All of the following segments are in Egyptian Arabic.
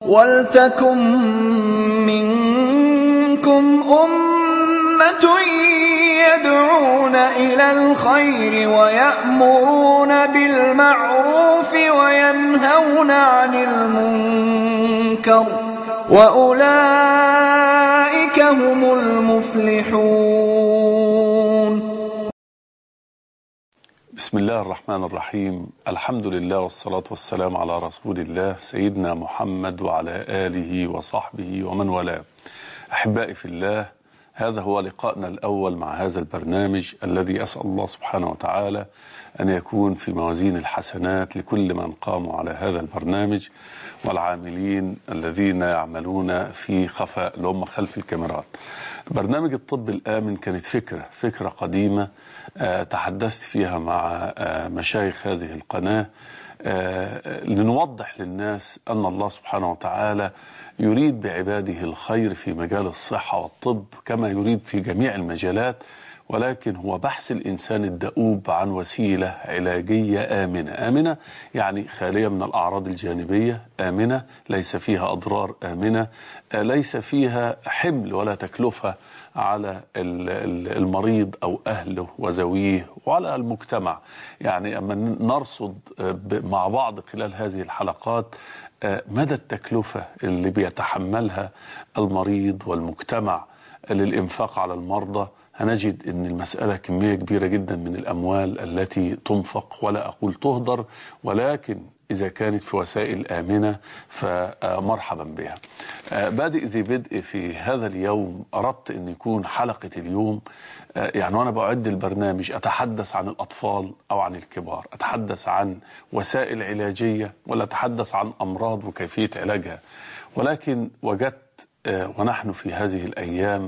وَلْتَكُن مِّنكُمْ أُمَّةٌ يَدْعُونَ إِلَى الْخَيْرِ وَيَأْمُرُونَ بِالْمَعْرُوفِ وَيَنْهَوْنَ عَنِ الْمُنكَرِ ۚ وَأُولَٰئِكَ هُمُ الْمُفْلِحُونَ بسم الله الرحمن الرحيم الحمد لله والصلاة والسلام على رسول الله سيدنا محمد وعلى آله وصحبه ومن والاه أحبائي في الله هذا هو لقاءنا الأول مع هذا البرنامج الذي أسأل الله سبحانه وتعالى أن يكون في موازين الحسنات لكل من قاموا على هذا البرنامج والعاملين الذين يعملون في خفاء اللي هم خلف الكاميرات برنامج الطب الآمن كانت فكرة فكرة قديمة آه، تحدثت فيها مع آه، مشايخ هذه القناة آه، لنوضح للناس أن الله سبحانه وتعالى يريد بعباده الخير في مجال الصحة والطب كما يريد في جميع المجالات ولكن هو بحث الإنسان الدؤوب عن وسيلة علاجية آمنة آمنة يعني خالية من الأعراض الجانبية آمنة ليس فيها أضرار آمنة آه، ليس فيها حمل ولا تكلفة على ال- ال- المريض أو أهله وزويه وعلى المجتمع يعني أما نرصد آه، ب- مع بعض خلال هذه الحلقات آه، مدى التكلفة اللي بيتحملها المريض والمجتمع للإنفاق على المرضى هنجد ان المسألة كمية كبيرة جدا من الأموال التي تنفق ولا أقول تهدر ولكن إذا كانت في وسائل آمنة فمرحبا بها آه، بادئ ذي بدء في هذا اليوم أردت أن يكون حلقة اليوم آه، يعني وأنا بعد البرنامج أتحدث عن الأطفال أو عن الكبار أتحدث عن وسائل علاجية ولا أتحدث عن أمراض وكيفية علاجها ولكن وجدت آه، ونحن في هذه الأيام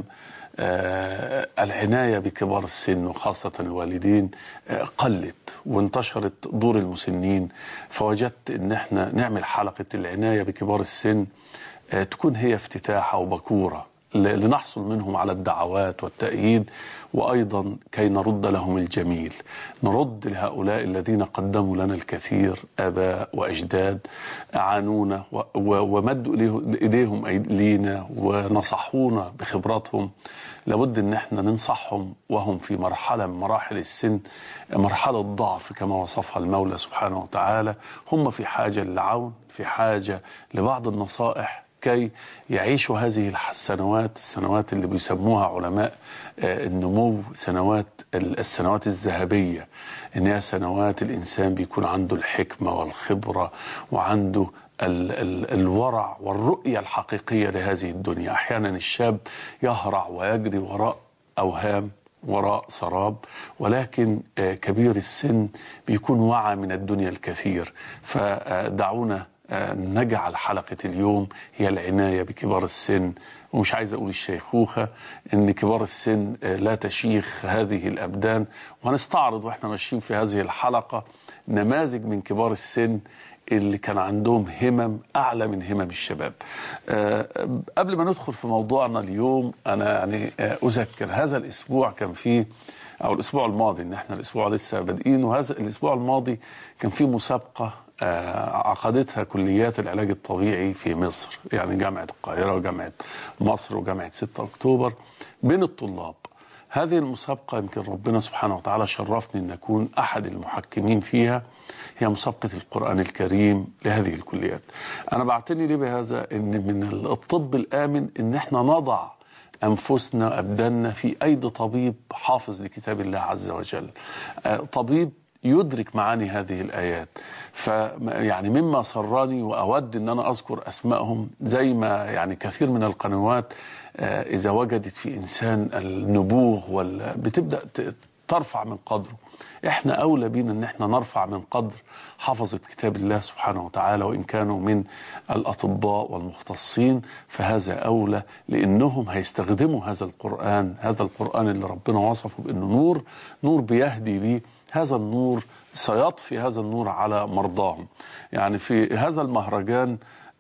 آه، العناية بكبار السن وخاصة الوالدين آه، قلت وانتشرت دور المسنين فوجدت ان احنا نعمل حلقة العناية بكبار السن آه، تكون هي افتتاحة وبكورة ل- لنحصل منهم على الدعوات والتأييد وأيضا كي نرد لهم الجميل نرد لهؤلاء الذين قدموا لنا الكثير آباء وأجداد أعانونا و- و- ومدوا إليه- إيديهم أيد- لينا ونصحونا بخبراتهم لابد ان احنا ننصحهم وهم في مرحلة من مراحل السن مرحلة ضعف كما وصفها المولى سبحانه وتعالى هم في حاجة للعون في حاجة لبعض النصائح كي يعيشوا هذه السنوات السنوات اللي بيسموها علماء آه، النمو سنوات ال- السنوات الذهبية ان هي سنوات الانسان بيكون عنده الحكمة والخبرة وعنده ال ال الورع والرؤية الحقيقية لهذه الدنيا أحيانا الشاب يهرع ويجري وراء أوهام وراء سراب ولكن آه، كبير السن بيكون وعى من الدنيا الكثير فدعونا آه، نجعل حلقة اليوم هي العناية بكبار السن ومش عايز أقول الشيخوخة إن كبار السن آه، لا تشيخ هذه الأبدان وهنستعرض وإحنا ماشيين في هذه الحلقة نماذج من كبار السن اللي كان عندهم همم أعلى من همم الشباب آه، قبل ما ندخل في موضوعنا اليوم أنا يعني آه، أذكر هذا الأسبوع كان فيه أو الأسبوع الماضي إن إحنا الأسبوع لسه بادئين وهذا الأسبوع الماضي كان فيه مسابقة آه، عقدتها كليات العلاج الطبيعي في مصر يعني جامعة القاهرة وجامعة مصر وجامعة 6 أكتوبر بين الطلاب هذه المسابقة يمكن ربنا سبحانه وتعالى شرفني أن أكون أحد المحكمين فيها هي مسابقة القرآن الكريم لهذه الكليات أنا بعتني ليه بهذا أن من الطب الآمن أن احنا نضع أنفسنا أبداننا في أيدي طبيب حافظ لكتاب الله عز وجل آه، طبيب يدرك معاني هذه الآيات ف يعني مما سرني وأود أن أنا أذكر أسمائهم زي ما يعني كثير من القنوات آه، إذا وجدت في إنسان النبوغ وال... بتبدأ ت- ترفع من قدره احنا أولى بينا أن احنا نرفع من قدر حفظة كتاب الله سبحانه وتعالى وإن كانوا من الأطباء والمختصين فهذا أولى لأنهم هيستخدموا هذا القرآن هذا القرآن اللي ربنا وصفه بأنه نور نور بيهدي به هذا النور سيطفي هذا النور على مرضاهم يعني في هذا المهرجان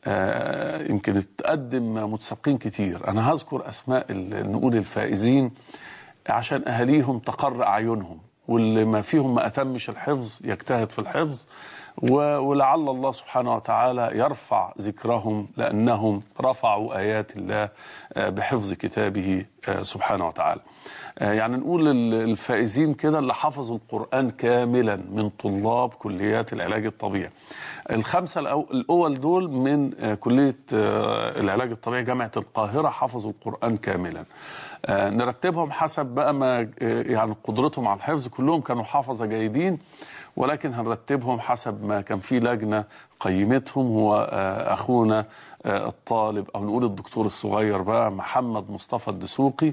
آه، يمكن تقدم متسابقين كتير أنا هذكر أسماء ال- نقول الفائزين عشان أهاليهم تقر أعينهم واللي ما فيهم ما أتمش الحفظ يجتهد في الحفظ و- ولعل الله سبحانه وتعالى يرفع ذكرهم لأنهم رفعوا آيات الله آه، بحفظ كتابه آه، سبحانه وتعالى آه، يعني نقول ال- الفائزين كده اللي حفظوا القرآن كاملا من طلاب كليات العلاج الطبيعي الخمسة الأو- الأول دول من آه، كلية آه، العلاج الطبيعي جامعة القاهرة حفظوا القرآن كاملا آه، نرتبهم حسب بقى ما آه، يعني قدرتهم على الحفظ كلهم كانوا حفظة جيدين ولكن هنرتبهم حسب ما كان في لجنة قيمتهم هو آه، أخونا آه، الطالب أو نقول الدكتور الصغير بقى محمد مصطفى الدسوقي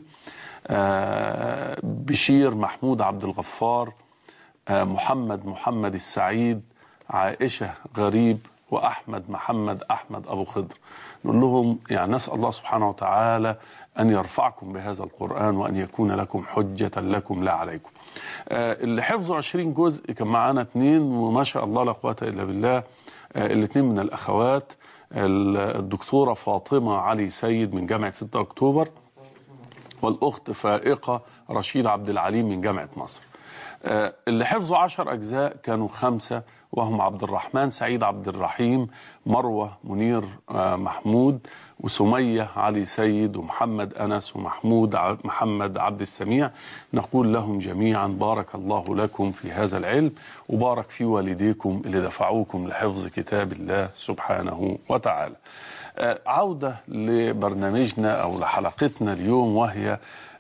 آه، بشير محمود عبد الغفار آه، محمد محمد السعيد عائشة غريب وأحمد محمد أحمد أبو خضر نقول لهم يعني نسأل الله سبحانه وتعالى أن يرفعكم بهذا القرآن وأن يكون لكم حجة لكم لا عليكم آه، اللي حفظوا 20 جزء كان معانا اثنين وما شاء الله لا قوة إلا بالله آه، الاثنين من الأخوات ال- الدكتورة فاطمة علي سيد من جامعة 6 أكتوبر والأخت فائقة رشيد عبد العليم من جامعة مصر آه، اللي حفظوا عشر أجزاء كانوا خمسة وهم عبد الرحمن سعيد عبد الرحيم مروة منير آه، محمود وسمية علي سيد ومحمد أنس ومحمود ع- محمد عبد السميع نقول لهم جميعا بارك الله لكم في هذا العلم وبارك في والديكم اللي دفعوكم لحفظ كتاب الله سبحانه وتعالى آه، عودة لبرنامجنا أو لحلقتنا اليوم وهي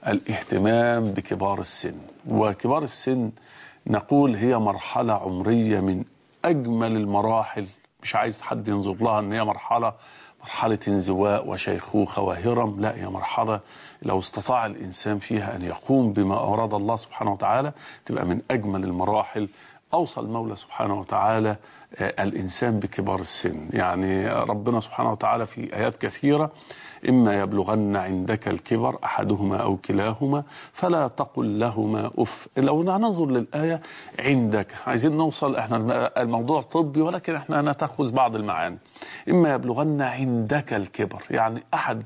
الاهتمام بكبار السن وكبار السن نقول هي مرحلة عمرية من أجمل المراحل مش عايز حد ينظر لها أن هي مرحلة مرحلة انزواء وشيخوخة وهرم لا هي مرحلة لو استطاع الإنسان فيها أن يقوم بما أراد الله سبحانه وتعالى تبقى من أجمل المراحل أوصى المولى سبحانه وتعالى آه، الإنسان بكبار السن يعني ربنا سبحانه وتعالى في آيات كثيرة إما يبلغن عندك الكبر أحدهما أو كلاهما فلا تقل لهما أف لو ننظر للآية عندك عايزين نوصل احنا الموضوع طبي ولكن احنا نتخذ بعض المعاني إما يبلغن عندك الكبر يعني أحد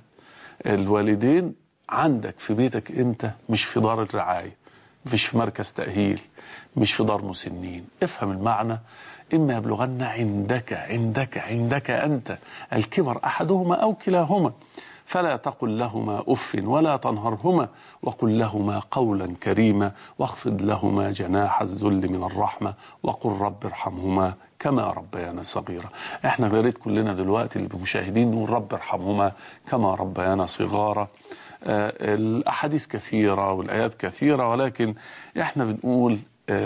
الوالدين عندك في بيتك أنت مش في دار الرعاية مش في مركز تأهيل مش في دار مسنين افهم المعنى إما يبلغن عندك عندك عندك أنت الكبر أحدهما أو كلاهما فلا تقل لهما أف ولا تنهرهما وقل لهما قولا كريما واخفض لهما جناح الذل من الرحمة وقل رب ارحمهما كما ربيانا صغيرا احنا يا ريت كلنا دلوقتي اللي مشاهدين نقول رب ارحمهما كما ربيانا صغارا آه، الأحاديث كثيرة والآيات كثيرة ولكن احنا بنقول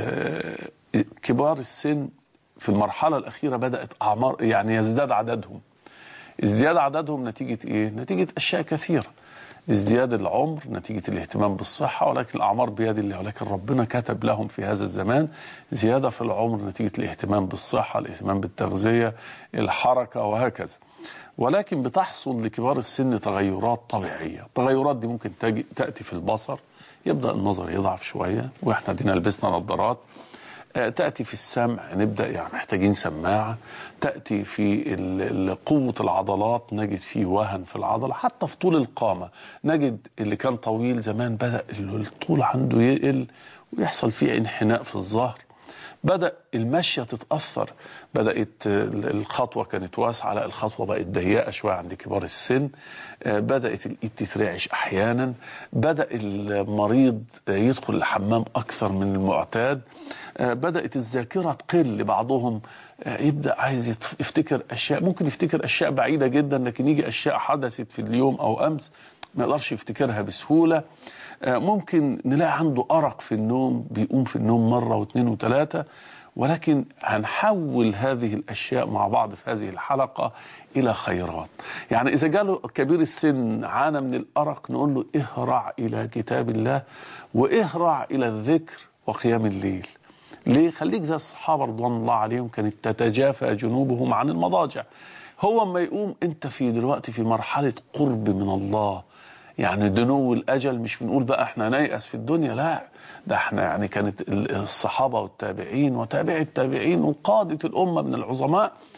آه، كبار السن في المرحلة الأخيرة بدأت أعمار يعني يزداد عددهم ازدياد عددهم نتيجة إيه؟ نتيجة أشياء كثيرة ازدياد العمر نتيجة الاهتمام بالصحة ولكن الأعمار بيد الله ولكن ربنا كتب لهم في هذا الزمان زيادة في العمر نتيجة الاهتمام بالصحة الاهتمام بالتغذية الحركة وهكذا ولكن بتحصل لكبار السن تغيرات طبيعية التغيرات دي ممكن تجي تأتي في البصر يبدأ النظر يضعف شوية وإحنا دينا لبسنا نظارات آه، تأتي في السمع نبدأ يعني محتاجين سماعة تأتي في ال- ال- قوة العضلات نجد فيه وهن في العضلة حتى في طول القامة نجد اللي كان طويل زمان بدأ ال- الطول عنده يقل ويحصل فيه انحناء في الظهر بدأ المشية تتأثر بدأت ال- الخطوة كانت واسعة لا الخطوة بقت ضيقة شوية عند كبار السن آه، بدأت الإيد تترعش أحيانا بدأ المريض آه، يدخل الحمام أكثر من المعتاد آه، بدأت الذاكرة تقل بعضهم آه، يبدأ عايز يتف- يفتكر أشياء ممكن يفتكر أشياء بعيدة جدا لكن يجي أشياء حدثت في اليوم أو أمس ما يقدرش يفتكرها بسهولة آه، ممكن نلاقي عنده أرق في النوم بيقوم في النوم مرة واثنين وثلاثة ولكن هنحول هذه الأشياء مع بعض في هذه الحلقة إلى خيرات يعني إذا جاله كبير السن عانى من الأرق نقول له اهرع إلى كتاب الله واهرع إلى الذكر وقيام الليل ليه خليك زي الصحابة رضوان الله عليهم كانت تتجافى جنوبهم عن المضاجع هو ما يقوم انت في دلوقتي في مرحلة قرب من الله يعني دنو الأجل مش بنقول بقى احنا نيأس في الدنيا لا ده احنا يعني كانت ال- الصحابة والتابعين وتابع التابعين وقادة الأمة من العظماء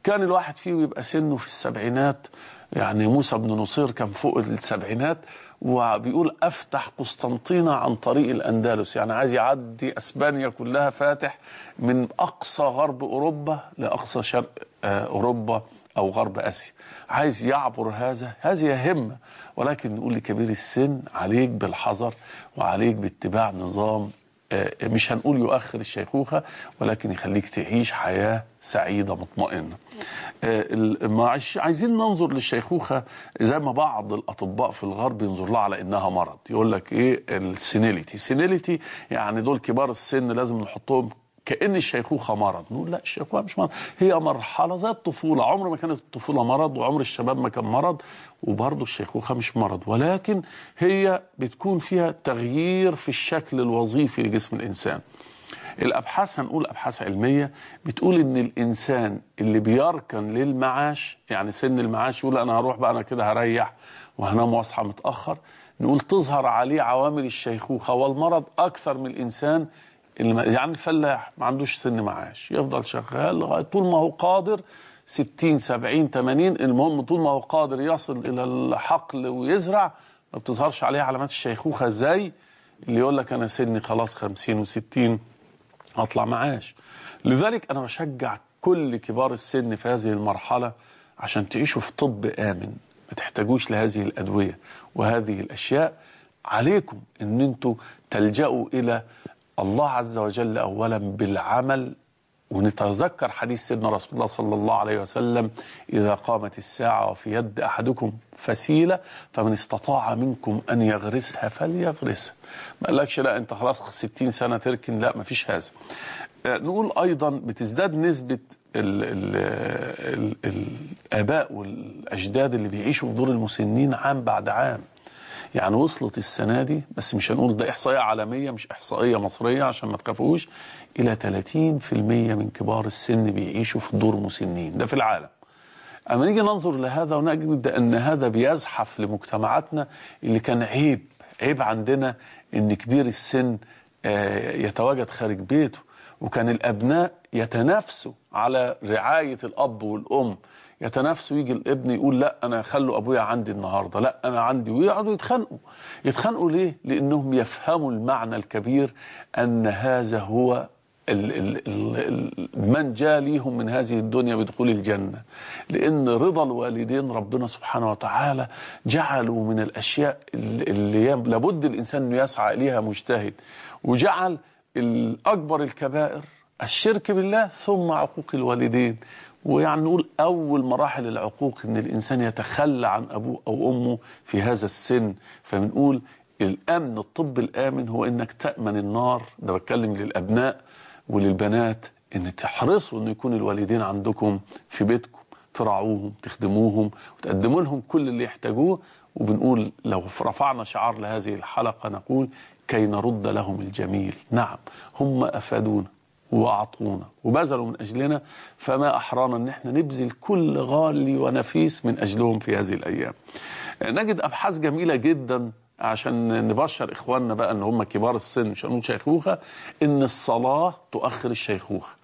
كان الواحد فيه يبقى سنه في السبعينات يعني موسى بن نصير كان فوق السبعينات وبيقول افتح قسطنطينه عن طريق الاندلس يعني عايز يعدي اسبانيا كلها فاتح من اقصى غرب اوروبا لاقصى شرق آه، اوروبا او غرب اسيا عايز يعبر هذا هذه همه ولكن نقول لكبير السن عليك بالحذر وعليك باتباع نظام آه، مش هنقول يؤخر الشيخوخة ولكن يخليك تعيش حياة سعيدة مطمئنة آه، ال- ما عايش- عايزين ننظر للشيخوخة زي ما بعض الأطباء في الغرب ينظر لها على إنها مرض يقول لك إيه السينيليتي سينيليتي يعني دول كبار السن لازم نحطهم كأن الشيخوخة مرض نقول لا الشيخوخة مش مرض هي مرحلة زي الطفولة عمر ما كانت الطفولة مرض وعمر الشباب ما كان مرض وبرضه الشيخوخة مش مرض ولكن هي بتكون فيها تغيير في الشكل الوظيفي لجسم الإنسان الابحاث هنقول ابحاث علميه بتقول ان الانسان اللي بيركن للمعاش يعني سن المعاش يقول انا هروح بقى انا كده هريح وهنام واصحى متاخر نقول تظهر عليه عوامل الشيخوخه والمرض اكثر من الانسان اللي ما- يعني الفلاح ما عندوش سن معاش يفضل شغال لغايه طول ما هو قادر 60 70 80 المهم طول ما هو قادر يصل الى الحقل ويزرع ما بتظهرش عليه علامات الشيخوخه زي اللي يقول لك انا سني خلاص 50 و60 هطلع معاش لذلك انا بشجع كل كبار السن في هذه المرحله عشان تعيشوا في طب امن ما تحتاجوش لهذه الادويه وهذه الاشياء عليكم ان انتوا تلجأوا الى الله عز وجل اولا بالعمل ونتذكر حديث سيدنا رسول الله صلى الله عليه وسلم إذا قامت الساعة وفي يد أحدكم فسيلة فمن استطاع منكم أن يغرسها فليغرسها ما قالكش لا أنت خلاص 60 سنة تركن لا ما فيش هذا آه، نقول أيضا بتزداد نسبة ال ال ال الآباء والأجداد اللي بيعيشوا في دور المسنين عام بعد عام يعني وصلت السنة دي بس مش هنقول ده إحصائية عالمية مش إحصائية مصرية عشان ما تخافوش إلى 30% من كبار السن بيعيشوا في دور مسنين ده في العالم أما نيجي ننظر لهذا ونجد أن هذا بيزحف لمجتمعاتنا اللي كان عيب عيب عندنا أن كبير السن آه، يتواجد خارج بيته وكان الأبناء يتنافسوا على رعاية الأب والأم يتنافسوا يجي الابن يقول لا انا خلوا ابويا عندي النهارده لا انا عندي ويقعدوا يتخانقوا يتخانقوا ليه لانهم يفهموا المعنى الكبير ان هذا هو ال ال ال ال من جاء ليهم من هذه الدنيا بدخول الجنة لأن رضا الوالدين ربنا سبحانه وتعالى جعلوا من الأشياء اللي لابد الإنسان أنه يسعى إليها مجتهد وجعل الأكبر الكبائر الشرك بالله ثم عقوق الوالدين ويعني نقول أول مراحل العقوق إن الإنسان يتخلى عن أبوه أو أمه في هذا السن فبنقول الأمن الطب الآمن هو إنك تأمن النار ده بتكلم للأبناء وللبنات إن تحرصوا إن يكون الوالدين عندكم في بيتكم تراعوهم تخدموهم وتقدموا لهم كل اللي يحتاجوه وبنقول لو رفعنا شعار لهذه الحلقة نقول كي نرد لهم الجميل نعم هم أفادونا وأعطونا وبذلوا من أجلنا فما أحرانا أن احنا نبذل كل غالي ونفيس من أجلهم في هذه الأيام نجد أبحاث جميلة جدا عشان نبشر إخواننا بقى أن هم كبار السن مش هنقول شيخوخة إن الصلاة تؤخر الشيخوخة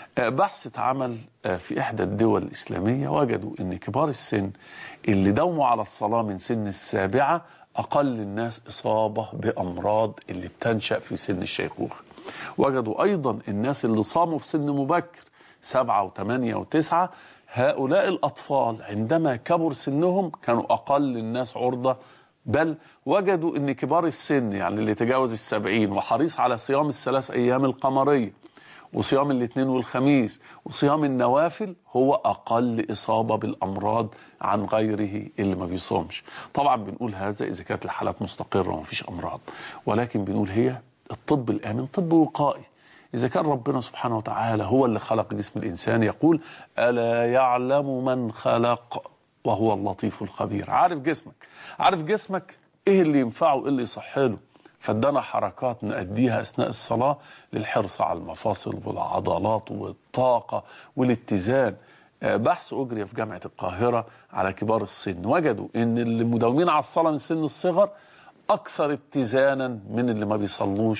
بحث اتعمل في إحدى الدول الإسلامية وجدوا أن كبار السن اللي داوموا على الصلاة من سن السابعة أقل الناس إصابة بأمراض اللي بتنشأ في سن الشيخوخة وجدوا أيضا الناس اللي صاموا في سن مبكر سبعة وثمانية وتسعة هؤلاء الأطفال عندما كبر سنهم كانوا أقل الناس عرضة بل وجدوا أن كبار السن يعني اللي تجاوز السبعين وحريص على صيام الثلاث أيام القمرية وصيام الاثنين والخميس وصيام النوافل هو أقل إصابة بالأمراض عن غيره اللي ما بيصومش طبعا بنقول هذا إذا كانت الحالات مستقرة وما فيش أمراض ولكن بنقول هي الطب الآمن طب وقائي إذا كان ربنا سبحانه وتعالى هو اللي خلق جسم الإنسان يقول ألا يعلم من خلق وهو اللطيف الخبير عارف جسمك عارف جسمك إيه اللي ينفعه وإيه اللي يصحله فادانا حركات نأديها أثناء الصلاة للحرص على المفاصل والعضلات والطاقة والاتزان بحث أجري في جامعة القاهرة على كبار السن وجدوا أن اللي مداومين على الصلاة من سن الصغر أكثر اتزانا من اللي ما بيصلوش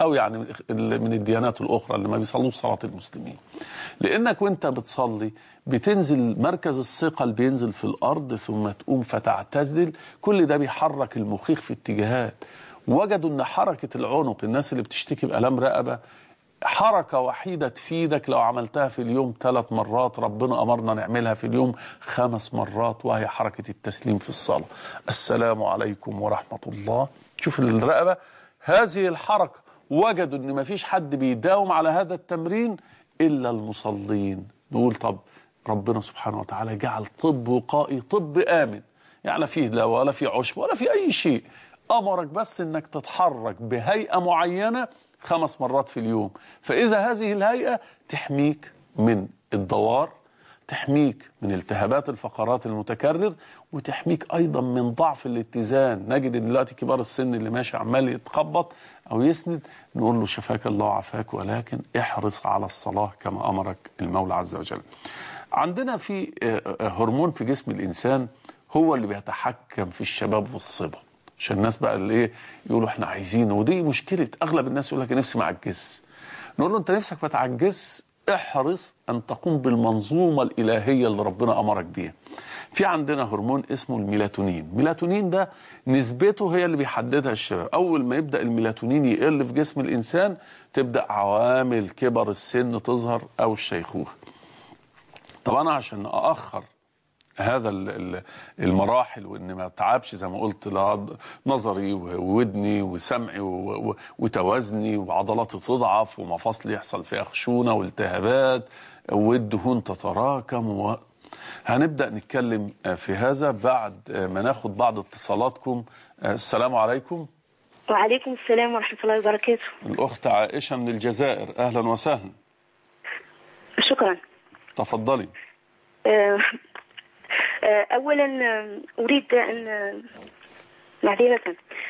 او يعني من من الديانات الاخرى اللي ما بيصلوش صلاه المسلمين لانك وانت بتصلي بتنزل مركز الثقل بينزل في الارض ثم تقوم فتعتدل كل ده بيحرك المخيخ في اتجاهات وجدوا ان حركه العنق الناس اللي بتشتكي بالام رقبه حركة وحيدة تفيدك لو عملتها في اليوم ثلاث مرات ربنا أمرنا نعملها في اليوم خمس مرات وهي حركة التسليم في الصلاة السلام عليكم ورحمة الله شوف الرقبة هذه الحركة وجدوا أن ما فيش حد بيداوم على هذا التمرين إلا المصلين نقول طب ربنا سبحانه وتعالى جعل طب وقائي طب آمن يعني فيه لا ولا في عشب ولا في أي شيء أمرك بس أنك تتحرك بهيئة معينة خمس مرات في اليوم فإذا هذه الهيئة تحميك من الدوار تحميك من التهابات الفقرات المتكرر وتحميك أيضا من ضعف الاتزان نجد إن دلوقتي كبار السن اللي ماشي عمال يتخبط أو يسند نقول له شفاك الله وعافاك ولكن احرص على الصلاة كما أمرك المولى عز وجل عندنا في هرمون في جسم الإنسان هو اللي بيتحكم في الشباب والصبا عشان الناس بقى اللي ايه يقولوا احنا عايزين ودي مشكله اغلب الناس يقول لك نفسي ما اعجز نقول له انت نفسك ما تعجز احرص ان تقوم بالمنظومه الالهيه اللي ربنا امرك بيها في عندنا هرمون اسمه الميلاتونين الميلاتونين ده نسبته هي اللي بيحددها الشباب اول ما يبدا الميلاتونين يقل في جسم الانسان تبدا عوامل كبر السن تظهر او الشيخوخه طب انا عشان ااخر هذا المراحل وان ما تعبش زي ما قلت لا نظري وودني وسمعي وتوازني وعضلاتي تضعف ومفاصلي يحصل فيها خشونه والتهابات والدهون تتراكم و... هنبدا نتكلم في هذا بعد ما ناخد بعض اتصالاتكم السلام عليكم وعليكم السلام ورحمه الله وبركاته الاخت عائشه من الجزائر اهلا وسهلا شكرا تفضلي أه اولا اريد ان معذره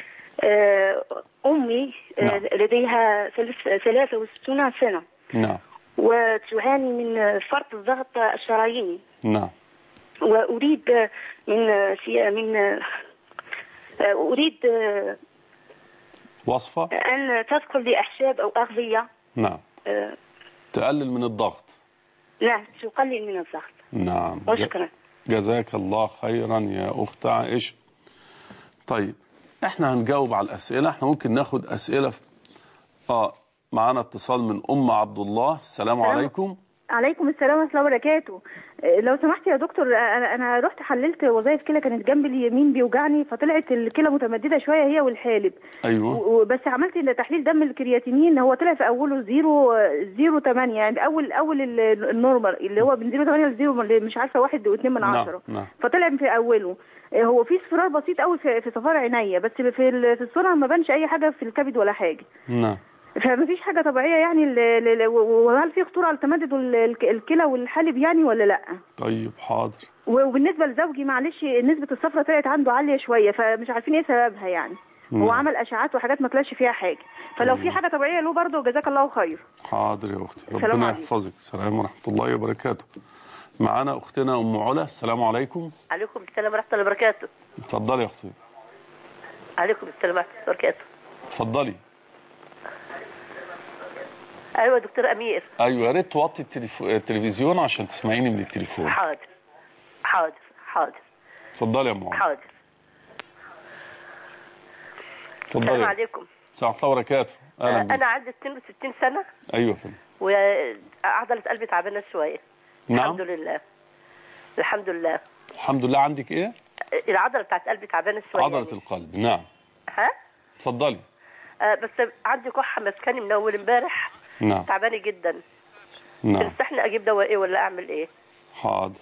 امي نعم. لديها 63 سنه نعم وتعاني من فرط الضغط الشراييني نعم واريد من من اريد وصفه ان تذكر لي احشاب او اغذيه نعم تقلل من الضغط نعم تقلل من الضغط نعم وشكرا جزاك الله خيرا يا أخت عائشة طيب احنا هنجاوب على الأسئلة احنا ممكن ناخد أسئلة في... اه معانا اتصال من أم عبد الله السلام عليكم عليكم السلام ورحمه الله وبركاته لو سمحت يا دكتور انا انا رحت حللت وظائف كلى كانت جنب اليمين بيوجعني فطلعت الكلى متمدده شويه هي والحالب ايوه بس عملت تحليل دم الكرياتينين هو طلع في اوله 0 0 8 يعني اول اول النورمال اللي هو من 0 8 ل 0 مش عارفه 1 و2 من 10 نعم. فطلع في اوله هو في اصفرار بسيط قوي في, في صفار عينيا بس في في الصوره ما بانش اي حاجه في الكبد ولا حاجه نعم فما فيش حاجه طبيعيه يعني وهل في خطوره على تمدد الكلى والحالب يعني ولا لا طيب حاضر وبالنسبه لزوجي معلش نسبه الصفرة طلعت عنده عاليه شويه فمش عارفين ايه سببها يعني نعم. هو عمل اشعاعات وحاجات ما طلعش فيها حاجه فلو في حاجه طبيعيه له برضه جزاك الله خير حاضر يا اختي السلام ربنا عليكم. يحفظك السلام ورحمه الله وبركاته معانا اختنا ام علا السلام عليكم عليكم السلام ورحمة الله وبركاته اتفضلي يا اختي عليكم السلام ورحمة الله وبركاته اتفضلي أيوة دكتور أمير ايوه يا ريت توطي التليفو... التلفزيون عشان تسمعيني من التليفون حاضر حاضر حاضر اتفضلي يا ام علا حاضر السلام اتفضلي عليكم السلام ورحمه الله وبركاته اهلا بيك أنا عندي 62 سنة ايوه يا فندم وعضلة قلبي تعبانة شوية نعم الحمد لله الحمد لله الحمد لله عندك ايه العضلة بتاعت قلبي تعبانة شوية عضله يعني. القلب نعم ها اتفضلي آه بس عندي كحة مسكاني من أول امبارح نعم تعبانة جدا نعم تنصحني أجيب دواء إيه ولا أعمل إيه حاضر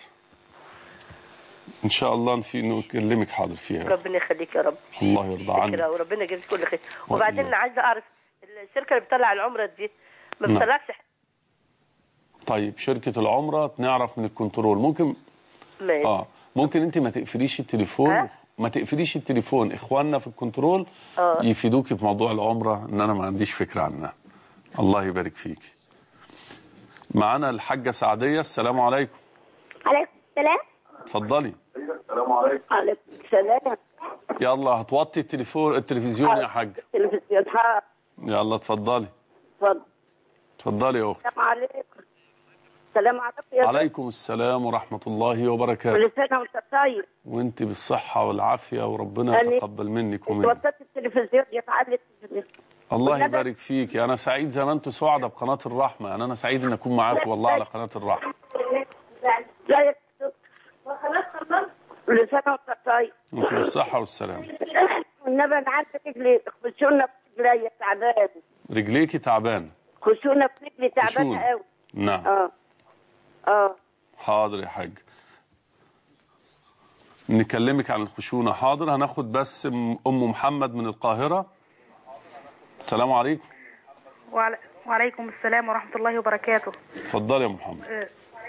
ان شاء الله في نكلمك حاضر فيها ربنا يخليك يا رب الله يرضى عنك شكرا وربنا يجزيك كل خير وإياك. وبعدين أنا عايزة أعرف الشركة اللي بتطلع العمرة دي ما نعم. بتطلعش طيب شركه العمره نعرف من الكنترول ممكن ماشي اه ممكن انت ما تقفليش التليفون ها؟ ما تقفليش التليفون اخواننا في الكنترول آه. يفيدوكي في موضوع العمره ان انا ما عنديش فكره عنها الله يبارك فيك معانا الحاجه سعديه السلام عليكم عليكم السلام اتفضلي عليكم السلام يلا هتوطي التليفون التلفزيون يا حاج تلفزيون ها يلا اتفضلي اتفضل اتفضلي يا اختي السلام عليكم السلام عليكم يا عليكم السلام ورحمة الله وبركاته كل سنه وانت طيب وانت بالصحة والعافية وربنا أنا- يتقبل منك ومني وصلت التلفزيون يفعل التلفزيون الله والنبي- يبارك فيك انا سعيد زي ما انتم سعداء بقناة الرحمة يعني انا سعيد ان اكون معاكم والله على قناة الرحمة لا يا دكتور. خلاص خلصت كل سنه وانت طيب انت بالصحة والسلامة والنبي انا عارفه رجلي خشونه في رجلي تعبان رجليكي تعبان خشونه في رجلي تعبانه خشونة. قوي نعم اه اه حاضر يا حاج نكلمك عن الخشونة حاضر هناخد بس ام أم محمد من القاهرة السلام عليكم وعلى... وعليكم السلام ورحمة الله وبركاته اتفضلي يا أم محمد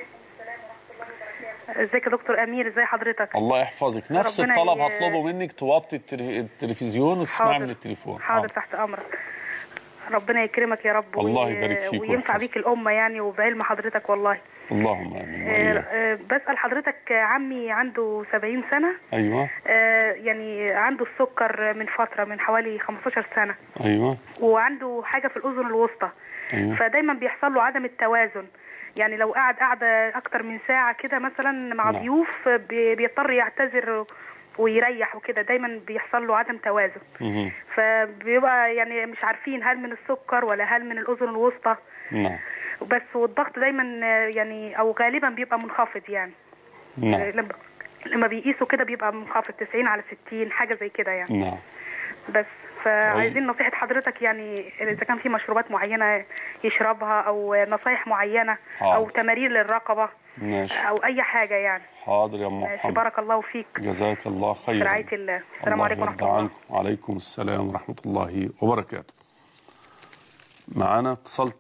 ازيك يا دكتور أمير ازي حضرتك الله يحفظك نفس ربنا الطلب ي- هطلبه منك توطي التلي- التلفزيون وتسمعي حاضر. من التليفون حاضر تحت أمرك ربنا يكرمك يا رب الله وي- يبارك فيك وينفع ويحفظك. بيك الأمة يعني وبعلم حضرتك والله اللهم امين آه، وإياك. آه، بسأل حضرتك آه، عمي عنده 70 سنة ايوه آه، يعني عنده السكر من فترة من حوالي 15 سنة ايوه وعنده حاجة في الأذن الوسطى ايوه فدايما بيحصل له عدم التوازن يعني لو قعد قعدة أكتر من ساعة كده مثلا مع نعم. ضيوف بي- بيضطر يعتذر ويريح وكده دايما بيحصل له عدم توازن مهم. فبيبقى يعني مش عارفين هل من السكر ولا هل من الأذن الوسطى نعم بس والضغط دايما يعني أو غالبا بيبقى منخفض يعني نعم لما لما بيقيسوا كده بيبقى منخفض 90 على 60 حاجة زي كده يعني نعم بس فعايزين نصيحة حضرتك يعني إذا كان في مشروبات معينة يشربها أو نصايح معينة أو حاضر. تمارين للرقبة ماشي أو أي حاجة يعني حاضر يا ام ماشي محمد بارك الله فيك جزاك الله في خيرا رعاية الله السلام الله عليكم ورحمة يرضى الله عنكم وعليكم السلام ورحمة الله وبركاته معانا اتصال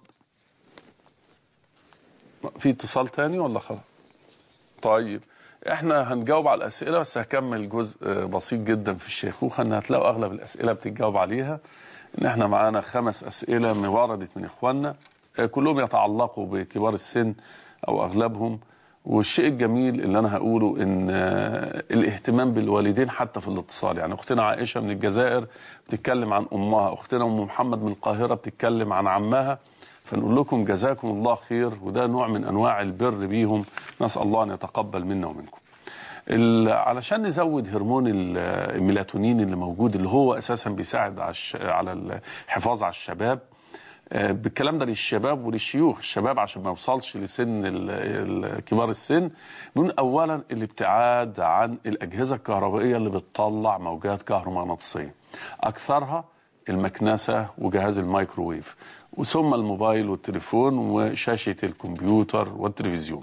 في اتصال تاني ولا خلاص طيب احنا هنجاوب على الاسئله بس هكمل جزء آه، بسيط جدا في الشيخوخه ان هتلاقوا اغلب الاسئله بتتجاوب عليها ان احنا معانا خمس اسئله وردت من اخواننا آه، كلهم يتعلقوا بكبار السن او اغلبهم والشيء الجميل اللي انا هقوله ان آه، الاهتمام بالوالدين حتى في الاتصال يعني اختنا عائشه من الجزائر بتتكلم عن امها اختنا ام محمد من القاهره بتتكلم عن عمها فنقول لكم جزاكم الله خير وده نوع من انواع البر بيهم نسال الله ان يتقبل منا ومنكم. ال- علشان نزود هرمون ال- الميلاتونين اللي موجود اللي هو اساسا بيساعد على الش- على الحفاظ على الشباب آه، بالكلام ده للشباب وللشيوخ الشباب عشان ما يوصلش لسن ال- ال- كبار السن بنقول اولا الابتعاد عن الاجهزه الكهربائيه اللي بتطلع موجات كهرومغناطيسيه اكثرها المكنسه وجهاز الميكروويف وثم الموبايل والتليفون وشاشه الكمبيوتر والتلفزيون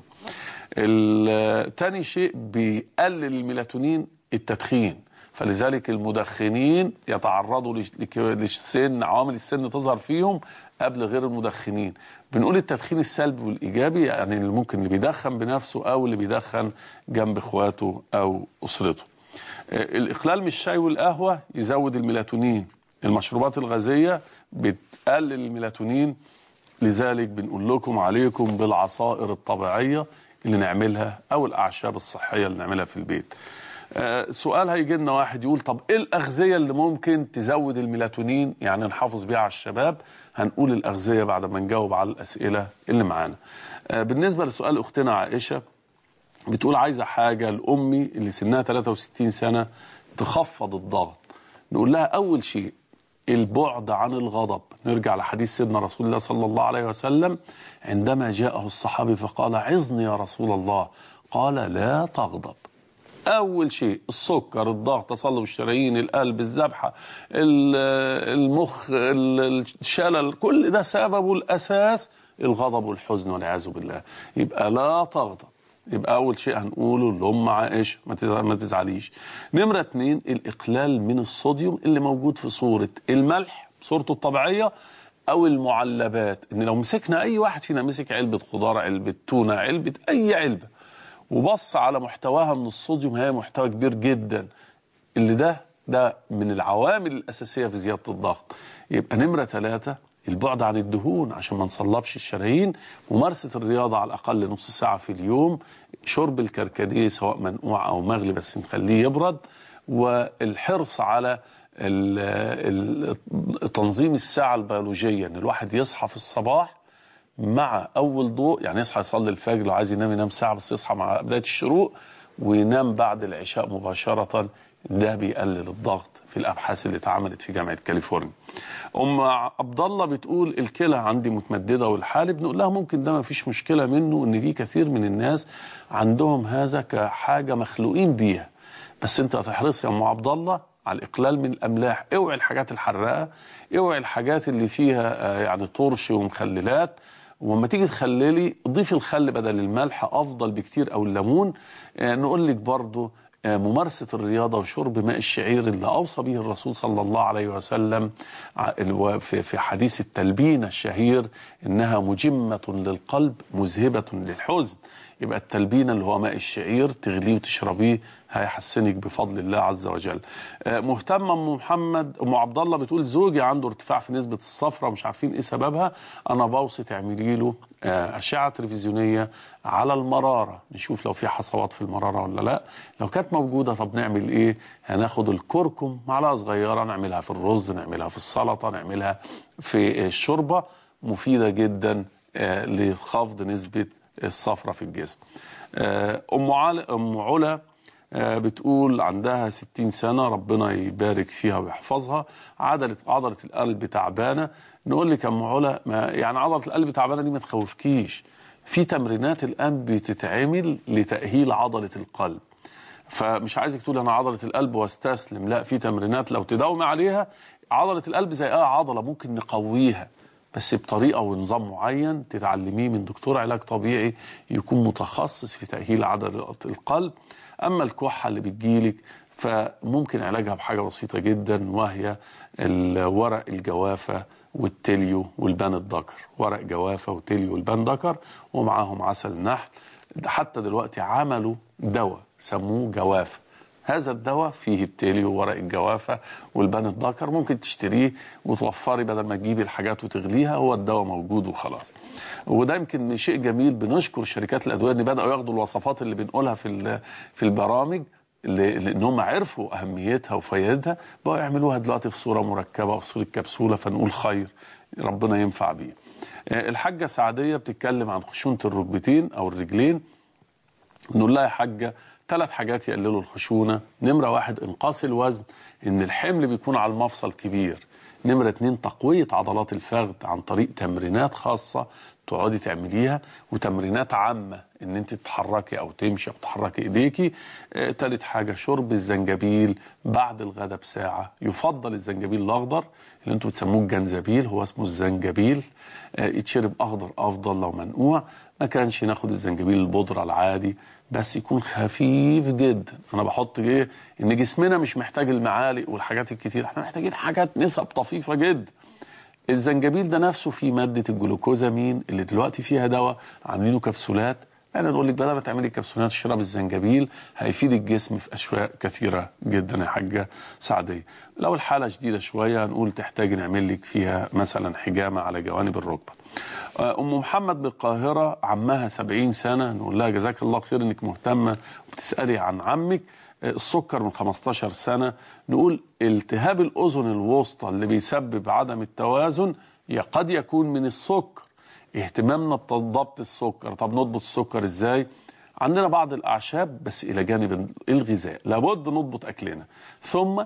ال- تاني شيء بيقلل الميلاتونين التدخين فلذلك المدخنين يتعرضوا لش- لك- للسن عوامل السن تظهر فيهم قبل غير المدخنين بنقول التدخين السلبي والايجابي يعني اللي ممكن اللي بيدخن بنفسه او اللي بيدخن جنب اخواته او اسرته آه، الاقلال من الشاي والقهوه يزود الميلاتونين المشروبات الغازيه بتقلل الميلاتونين لذلك بنقول لكم عليكم بالعصائر الطبيعيه اللي نعملها او الاعشاب الصحيه اللي نعملها في البيت آه، سؤال هيجي لنا واحد يقول طب ايه الاغذيه اللي ممكن تزود الميلاتونين يعني نحافظ بيها على الشباب هنقول الاغذيه بعد ما نجاوب على الاسئله اللي معانا آه، بالنسبه لسؤال اختنا عائشه بتقول عايزه حاجه لامي اللي سنها 63 سنه تخفض الضغط نقول لها اول شيء البعد عن الغضب نرجع لحديث سيدنا رسول الله صلى الله عليه وسلم عندما جاءه الصحابي فقال عظني يا رسول الله قال لا تغضب اول شيء السكر الضغط تصلب الشرايين القلب الذبحه ال- المخ ال- الشلل كل ده سببه الاساس الغضب والحزن والعياذ بالله يبقى لا تغضب يبقى اول شيء هنقوله لام عائشه ما تزع- ما تزعليش نمره اتنين الاقلال من الصوديوم اللي موجود في صوره الملح صورته الطبيعيه او المعلبات ان لو مسكنا اي واحد فينا مسك علبه خضار علبه تونه علبه اي علبه وبص على محتواها من الصوديوم هي محتوى كبير جدا اللي ده ده من العوامل الأساسية في زيادة الضغط يبقى نمرة ثلاثة البعد عن الدهون عشان ما نصلبش الشرايين ممارسة الرياضة على الأقل نص ساعة في اليوم شرب الكركديه سواء منقوع أو مغلي بس نخليه يبرد والحرص على ال- ال- تنظيم الساعة البيولوجية ان الواحد يصحى في الصباح مع اول ضوء يعني يصحى يصلي الفجر لو عايز ينام ينام ساعة بس يصحى مع بداية الشروق وينام بعد العشاء مباشرة ده بيقلل الضغط في الابحاث اللي اتعملت في جامعه كاليفورنيا. ام عبد الله بتقول الكلى عندي متمدده والحالب بنقول لها ممكن ده ما فيش مشكله منه ان في كثير من الناس عندهم هذا كحاجه مخلوقين بيها. بس انت هتحرصي يا ام عبد الله على الاقلال من الاملاح، اوعي الحاجات الحراقه، اوعي الحاجات اللي فيها آه، يعني طرش ومخللات وما تيجي تخللي ضيفي الخل بدل الملح افضل بكتير او الليمون آه، نقول لك برضو آه، ممارسة الرياضة وشرب ماء الشعير اللي أوصى به الرسول صلى الله عليه وسلم ع- الو- في في حديث التلبين الشهير إنها مجمة للقلب مذهبة للحزن يبقى التلبين اللي هو ماء الشعير تغليه وتشربيه هيحسنك بفضل الله عز وجل آه، مهتمة ام محمد ام عبد الله بتقول زوجي عنده ارتفاع في نسبة الصفرة مش عارفين ايه سببها انا بوصي تعملي له آه، اشعة تلفزيونية على المرارة نشوف لو في حصوات في المرارة ولا لا لو كانت موجودة طب نعمل ايه هناخد الكركم معلقة صغيرة نعملها في الرز نعملها في السلطة نعملها في الشوربة مفيدة جدا آه، لخفض نسبة الصفرة في الجسم آه، ام علا ام علا آه، بتقول عندها 60 سنة ربنا يبارك فيها ويحفظها عضلة عضلة القلب تعبانة نقول لك يا ام علا ما يعني عضلة القلب تعبانة دي ما تخوفكيش في تمرينات الآن بتتعمل لتأهيل عضلة القلب فمش عايزك تقول انا عضله القلب واستسلم لا في تمرينات لو تداومي عليها عضله القلب زي اي عضله ممكن نقويها بس بطريقه ونظام معين تتعلميه من دكتور علاج طبيعي يكون متخصص في تاهيل عضله القلب اما الكحه اللي بتجيلك فممكن علاجها بحاجه بسيطه جدا وهي ورق الجوافه والتليو والبان الذكر ورق جوافه وتليو والبان ذكر ومعاهم عسل نحل حتى دلوقتي عملوا دواء سموه جوافه هذا الدواء فيه التليو ورق الجوافه والبان الذكر ممكن تشتريه وتوفري بدل ما تجيبي الحاجات وتغليها هو الدواء موجود وخلاص وده يمكن شيء جميل بنشكر شركات الادويه ان بداوا ياخدوا الوصفات اللي بنقولها في في البرامج لان هم عرفوا اهميتها وفائدتها بقوا يعملوها دلوقتي في صوره مركبه او في صوره كبسوله فنقول خير ربنا ينفع بيه. الحاجه سعديه بتتكلم عن خشونه الركبتين او الرجلين نقول لها يا حاجه ثلاث حاجات يقللوا الخشونه، نمره واحد انقاص الوزن ان الحمل بيكون على المفصل كبير. نمره اتنين تقويه عضلات الفخذ عن طريق تمرينات خاصه تقعدي تعمليها وتمرينات عامة ان انت تتحركي او تمشي او تحركي ايديكي آه تالت حاجة شرب الزنجبيل بعد الغداء بساعة يفضل الزنجبيل الاخضر اللي انتوا بتسموه الجنزبيل هو اسمه الزنجبيل آه يتشرب اخضر افضل لو منقوع ما كانش ناخد الزنجبيل البودرة العادي بس يكون خفيف جدا انا بحط ايه ان جسمنا مش محتاج المعالق والحاجات الكتير احنا محتاجين حاجات نسب طفيفة جدا الزنجبيل ده نفسه فيه مادة الجلوكوزامين اللي دلوقتي فيها دواء عاملينه كبسولات انا نقول لك بدل ما تعملي كبسولات اشرب الزنجبيل هيفيد الجسم في اشياء كثيره جدا يا حاجه سعديه لو الحاله شديده شويه نقول تحتاج نعمل لك فيها مثلا حجامه على جوانب الركبه ام محمد بالقاهره عمها 70 سنه نقول لها جزاك الله خير انك مهتمه وبتسالي عن عمك السكر من 15 سنة نقول التهاب الأذن الوسطى اللي بيسبب عدم التوازن قد يكون من السكر اهتمامنا بضبط السكر طب نضبط السكر ازاي عندنا بعض الأعشاب بس إلى جانب الغذاء لابد نضبط أكلنا ثم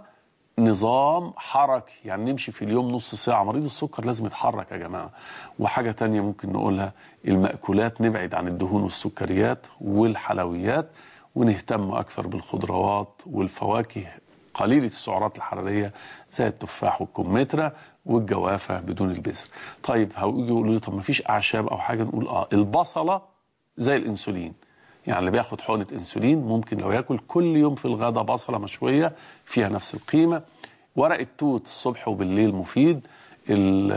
نظام حركي يعني نمشي في اليوم نص ساعة مريض السكر لازم يتحرك يا جماعة وحاجة تانية ممكن نقولها المأكولات نبعد عن الدهون والسكريات والحلويات ونهتم أكثر بالخضروات والفواكه قليلة السعرات الحرارية زي التفاح والكمثرى والجوافة بدون البذر طيب هيجوا يقولوا لي طب ما فيش أعشاب أو حاجة نقول آه البصلة زي الأنسولين يعني اللي بياخد حقنة أنسولين ممكن لو ياكل كل يوم في الغداء بصلة مشوية فيها نفس القيمة ورق التوت الصبح وبالليل مفيد ال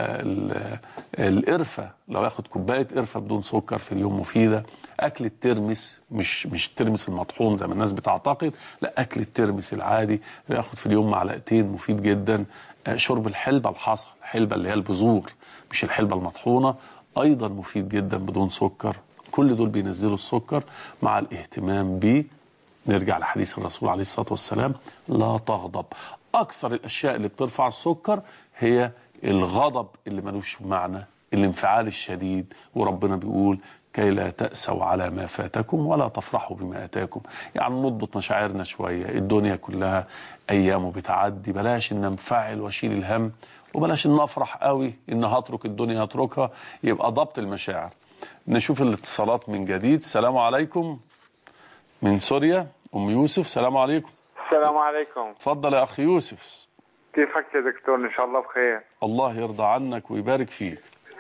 ال القرفة لو ياخد كوباية قرفة بدون سكر في اليوم مفيدة أكل الترمس مش مش الترمس المطحون زي ما الناس بتعتقد لا أكل الترمس العادي ياخد في اليوم معلقتين مفيد جدا شرب الحلبة الحصى الحلبة اللي هي البذور مش الحلبة المطحونة أيضا مفيد جدا بدون سكر كل دول بينزلوا السكر مع الاهتمام بيه نرجع لحديث الرسول عليه الصلاة والسلام لا تغضب اكثر الاشياء اللي بترفع السكر هي الغضب اللي ملوش معنى الانفعال الشديد وربنا بيقول كي لا تأسوا على ما فاتكم ولا تفرحوا بما أتاكم يعني نضبط مشاعرنا شوية الدنيا كلها أيام بتعدي بلاش إن ننفعل واشيل الهم وبلاش إن أفرح قوي إن هترك الدنيا هتركها يبقى ضبط المشاعر نشوف الاتصالات من جديد السلام عليكم من سوريا أم يوسف السلام عليكم السلام عليكم اتفضل يا أخي يوسف كيفك يا دكتور ان شاء الله بخير الله يرضى عنك ويبارك فيك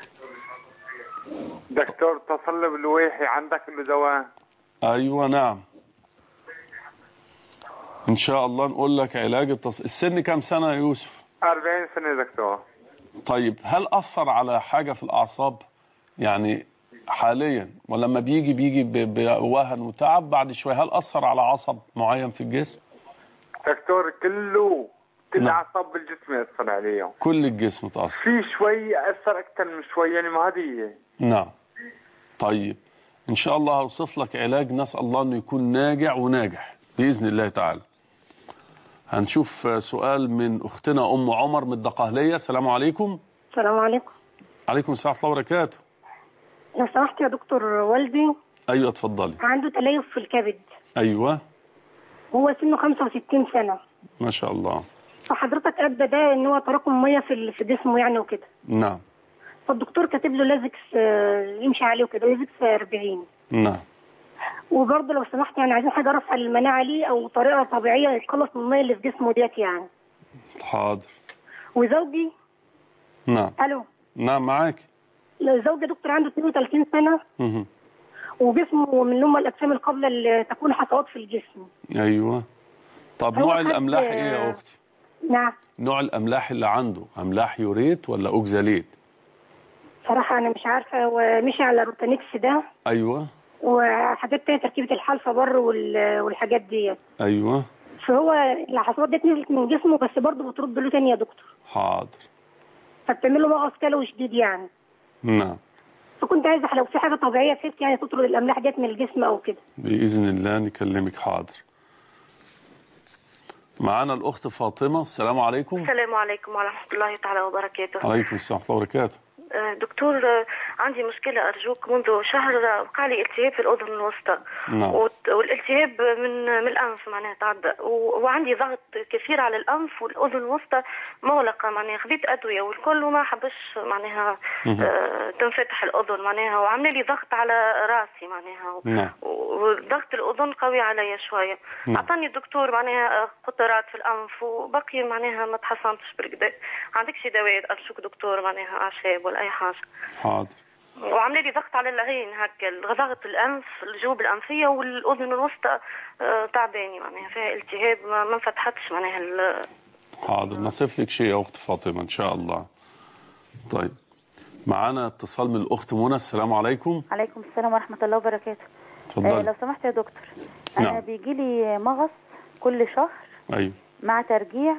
دكتور تصلب الواحي عندك له دواء ايوه نعم ان شاء الله نقول لك علاج التص... السن كام سنه يا يوسف 40 سنه دكتور طيب هل اثر على حاجه في الاعصاب يعني حاليا ولما بيجي بيجي ب- بوهن وتعب بعد شويه هل اثر على عصب معين في الجسم دكتور كله كل نعم. اعصاب بالجسم ياثر عليهم كل الجسم تاثر في شوي اثر اكثر من شوي يعني ما هذه هي نعم طيب ان شاء الله هوصف لك علاج نسال الله انه يكون ناجع وناجح باذن الله تعالى هنشوف آه، سؤال من اختنا ام عمر من الدقهليه السلام عليكم السلام عليكم عليكم السلام ورحمه الله وبركاته لو سمحت يا دكتور والدي ايوه اتفضلي عنده تليف في الكبد ايوه هو سنه 65 سنة ما شاء الله فحضرتك أدى ده إن هو تراكم مية في ال- في جسمه يعني وكده نعم فالدكتور كاتب له لازكس آه، يمشي عليه وكده لازكس 40 نعم وبرضه لو سمحت يعني عايزين حاجة رفع المناعة ليه أو طريقة طبيعية يتخلص من المية اللي في جسمه ديت يعني حاضر وزوجي نعم ألو نعم معاك زوجي دكتور عنده 32 سنة مهم. وجسمه من هم الأجسام القابلة اللي تكون حصوات في الجسم ايوه طب هو نوع حد- الاملاح ايه يا اختي نعم نوع الاملاح اللي عنده املاح يوريت ولا اوكزاليت صراحة أنا مش عارفة ومشي على روتانيكس ده ايوه وحاجات تانية تركيبة الحلفة بر وال- والحاجات ديت ايوه فهو الحصوات ديت نزلت من جسمه بس برضه بترد له تاني يا دكتور حاضر فبتعمل له مغص كلوي شديد يعني نعم فكنت عايزة لو في حاجة طبيعية بحيث يعني تطرد الأملاح ديت من الجسم أو كده باذن الله نكلمك حاضر معانا الاخت فاطمه السلام عليكم السلام عليكم ورحمة الله تعالى وبركاته عليكم السلام ورحمه الله وبركاته آه، دكتور آه، عندي مشكلة أرجوك منذ شهر آه، وقع لي التهاب في الأذن الوسطى نعم. وت- والالتهاب من من الأنف معناها تعدى و- وعندي ضغط كثير على الأنف والأذن الوسطى مغلقة معناها خذيت أدوية والكل وما حبش معناها آه، تنفتح الأذن معناها وعاملة لي ضغط على راسي معناها نعم. وضغط الأذن قوي علي شوية نعم. أعطاني الدكتور معناها آه، قطرات في الأنف وبقي معناها ما تحسنتش بالكدا عندك شي دواء أرجوك دكتور معناها أعشاب ولا أي حاجة حاضر وعامله لي ضغط على العين هكا ضغط الانف الجيوب الانفيه والاذن الوسطى آه، تعباني معناها فيها التهاب ما ما انفتحتش معناها ال- حاضر نصف لك شيء يا اخت فاطمه ان شاء الله طيب معانا اتصال من الاخت منى السلام عليكم عليكم السلام ورحمة الله وبركاته آه اتفضلي لو سمحت يا دكتور أنا نعم. بيجي لي مغص كل شهر ايوه مع ترجيع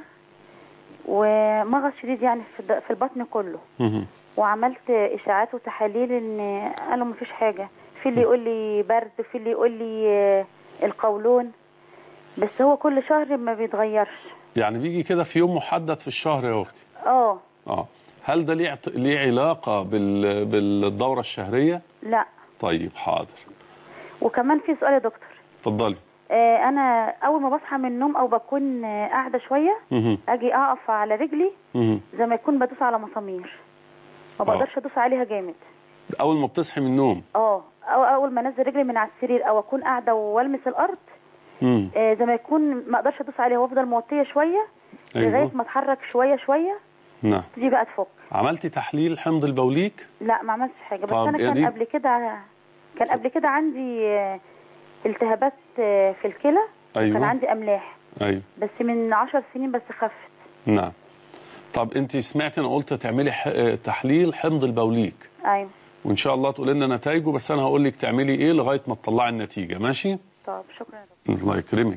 ومغص شديد يعني في الد- في البطن كله مهم. وعملت إشاعات وتحاليل إن قالوا مفيش حاجة في اللي يقول لي برد وفي اللي يقول لي آه، القولون بس هو كل شهر ما بيتغيرش يعني بيجي كده في يوم محدد في الشهر يا اختي اه اه هل ده ليه عت- ليه علاقه بال... بالدوره الشهريه لا طيب حاضر وكمان في سؤال يا دكتور اتفضلي آه، انا اول ما بصحى من النوم او بكون آه، قاعده شويه مهم. اجي اقف على رجلي مهم. زي ما يكون بدوس على مسامير ما آه. بقدرش ادوس عليها جامد اول ما بتصحي من النوم اه او اول ما انزل رجلي من على السرير او اكون قاعده والمس الارض مم. آه، زي ما يكون ما اقدرش ادوس عليها وافضل موطيه شويه أيوة. لغايه ما اتحرك شويه شويه نعم تيجي بقى تفك عملتي تحليل حمض البوليك لا ما عملتش حاجه بس طب انا إيه كان دي؟ قبل كده كان قبل كده عندي آه، التهابات آه، في الكلى أيوة. كان عندي املاح ايوه بس من عشر سنين بس خفت نعم طب انت سمعتي انا قلت تعملي ح... آه، تحليل حمض البوليك ايوه وان شاء الله تقول لنا نتائجه بس انا هقول لك تعملي ايه لغايه ما تطلعي النتيجه ماشي طب شكرا يا دكتور الله يكرمك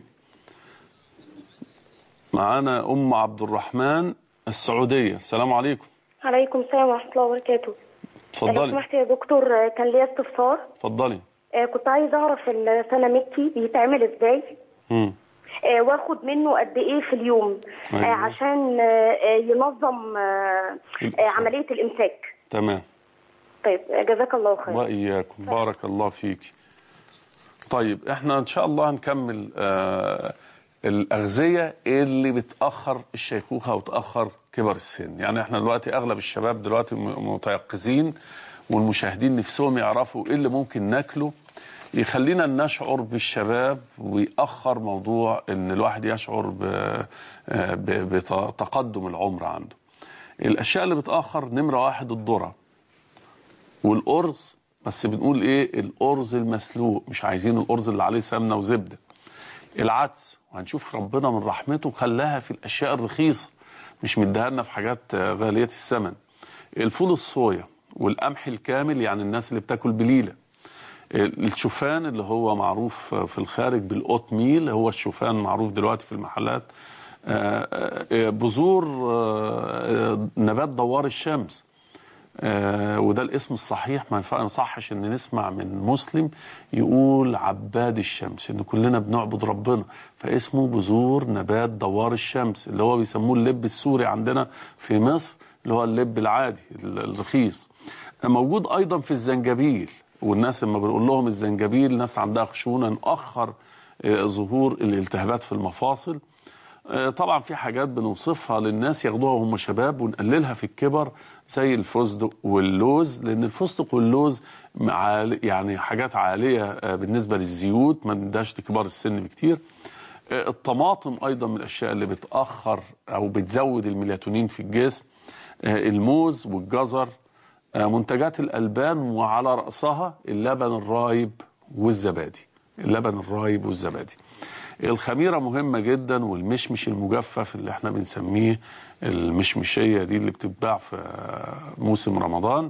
معانا ام عبد الرحمن السعوديه السلام عليكم عليكم السلام ورحمة الله وبركاته لو اتفضلي سمحت يا دكتور آه، كان ليا استفسار اتفضلي آه، كنت عايزة أعرف السلامتي بيتعمل إزاي مم. آه، واخد منه قد ايه في اليوم آه، أيوة. عشان آه، آه، ينظم آه، آه، عمليه الامساك تمام طيب آه، جزاك الله خير وإياكم بارك الله فيك طيب احنا ان شاء الله هنكمل آه الأغذية اللي بتأخر الشيخوخة وتأخر كبر السن يعني احنا دلوقتي أغلب الشباب دلوقتي م- متيقظين والمشاهدين نفسهم يعرفوا ايه اللي ممكن ناكله يخلينا نشعر بالشباب ويأخر موضوع ان الواحد يشعر ب- آه، ب- بتقدم العمر عنده الأشياء اللي بتأخر نمرة واحد الذرة والأرز بس بنقول ايه الأرز المسلوق مش عايزين الأرز اللي عليه سمنة وزبدة العدس وهنشوف ربنا من رحمته خلاها في الأشياء الرخيصة مش مديها لنا في حاجات آه، غالية الثمن الفول الصويا والقمح الكامل يعني الناس اللي بتاكل بليلة الشوفان اللي هو معروف في الخارج بالأوت ميل هو الشوفان معروف دلوقتي في المحلات آه، آه، بذور آه، آه، نبات دوار الشمس آه، وده الاسم الصحيح ما ينفع- ما يصحش ان نسمع من مسلم يقول عباد الشمس ان كلنا بنعبد ربنا فاسمه بذور نبات دوار الشمس اللي هو بيسموه اللب السوري عندنا في مصر اللي هو اللب العادي ال- الرخيص موجود ايضا في الزنجبيل والناس لما بنقول لهم الزنجبيل الناس عندها خشونه نأخر آه، ظهور الالتهابات في المفاصل آه، طبعا في حاجات بنوصفها للناس ياخدوها وهم شباب ونقللها في الكبر زي الفستق واللوز لان الفستق واللوز عال- يعني حاجات عاليه آه، بالنسبه للزيوت ما نداش لكبار السن بكتير آه، الطماطم ايضا من الاشياء اللي بتاخر او بتزود الميلاتونين في الجسم آه، الموز والجزر آه، منتجات الالبان وعلى راسها اللبن الرايب والزبادي اللبن الرايب والزبادي الخميره مهمه جدا والمشمش المجفف اللي احنا بنسميه المشمشيه دي اللي بتتباع في آه، موسم رمضان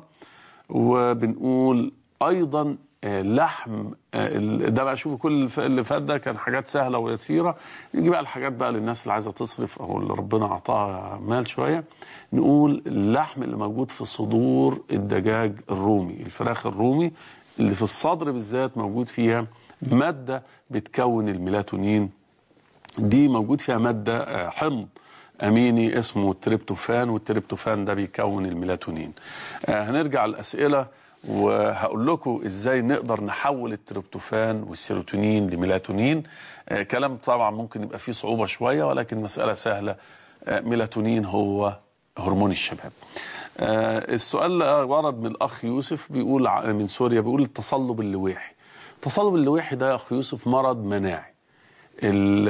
وبنقول ايضا آه، لحم آه، ال- ده بقى شوفوا كل الف- اللي فات ده كان حاجات سهله ويسيره نيجي بقى الحاجات بقى للناس اللي عايزه تصرف او اللي ربنا اعطاها مال شويه نقول اللحم اللي موجود في صدور الدجاج الرومي الفراخ الرومي اللي في الصدر بالذات موجود فيها ماده بتكون الميلاتونين دي موجود فيها مادة آه، حمض أميني اسمه التريبتوفان والتريبتوفان ده بيكون الميلاتونين آه، هنرجع الأسئلة وهقول لكم ازاي نقدر نحول التريبتوفان والسيروتونين لميلاتونين آه، كلام طبعا ممكن يبقى فيه صعوبة شوية ولكن مسألة سهلة آه، ميلاتونين هو هرمون الشباب آه، السؤال اللي ورد من الأخ يوسف بيقول ع- من سوريا بيقول التصلب اللويحي التصلب اللويحي ده يا أخ يوسف مرض مناعي ال-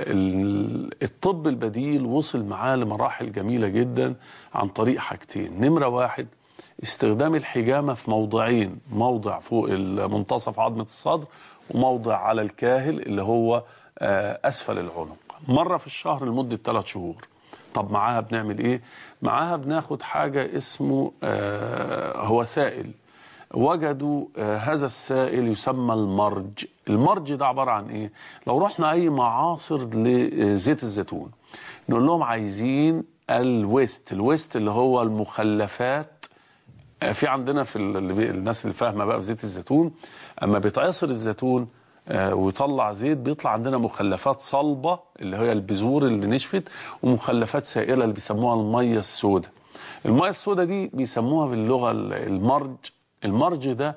ال- الطب البديل وصل معاه لمراحل جميلة جدا عن طريق حاجتين نمرة واحد استخدام الحجامة في موضعين موضع فوق منتصف عظمة الصدر وموضع على الكاهل اللي هو آه، أسفل العنق مرة في الشهر لمدة ثلاث شهور طب معاها بنعمل ايه معاها بناخد حاجة اسمه آه، هو سائل وجدوا آه، هذا السائل يسمى المرج المرج ده عبارة عن ايه لو رحنا اي معاصر لزيت الزيتون نقول لهم عايزين الويست الويست اللي هو المخلفات آه، في عندنا في ال- اللي بي- الناس اللي فاهمه بقى في زيت الزيتون اما بيتعصر الزيتون آه، ويطلع زيت بيطلع عندنا مخلفات صلبه اللي هي البذور اللي نشفت ومخلفات سائله اللي بيسموها الميه السوداء الميه السوداء دي بيسموها باللغه ال- المرج المرج ده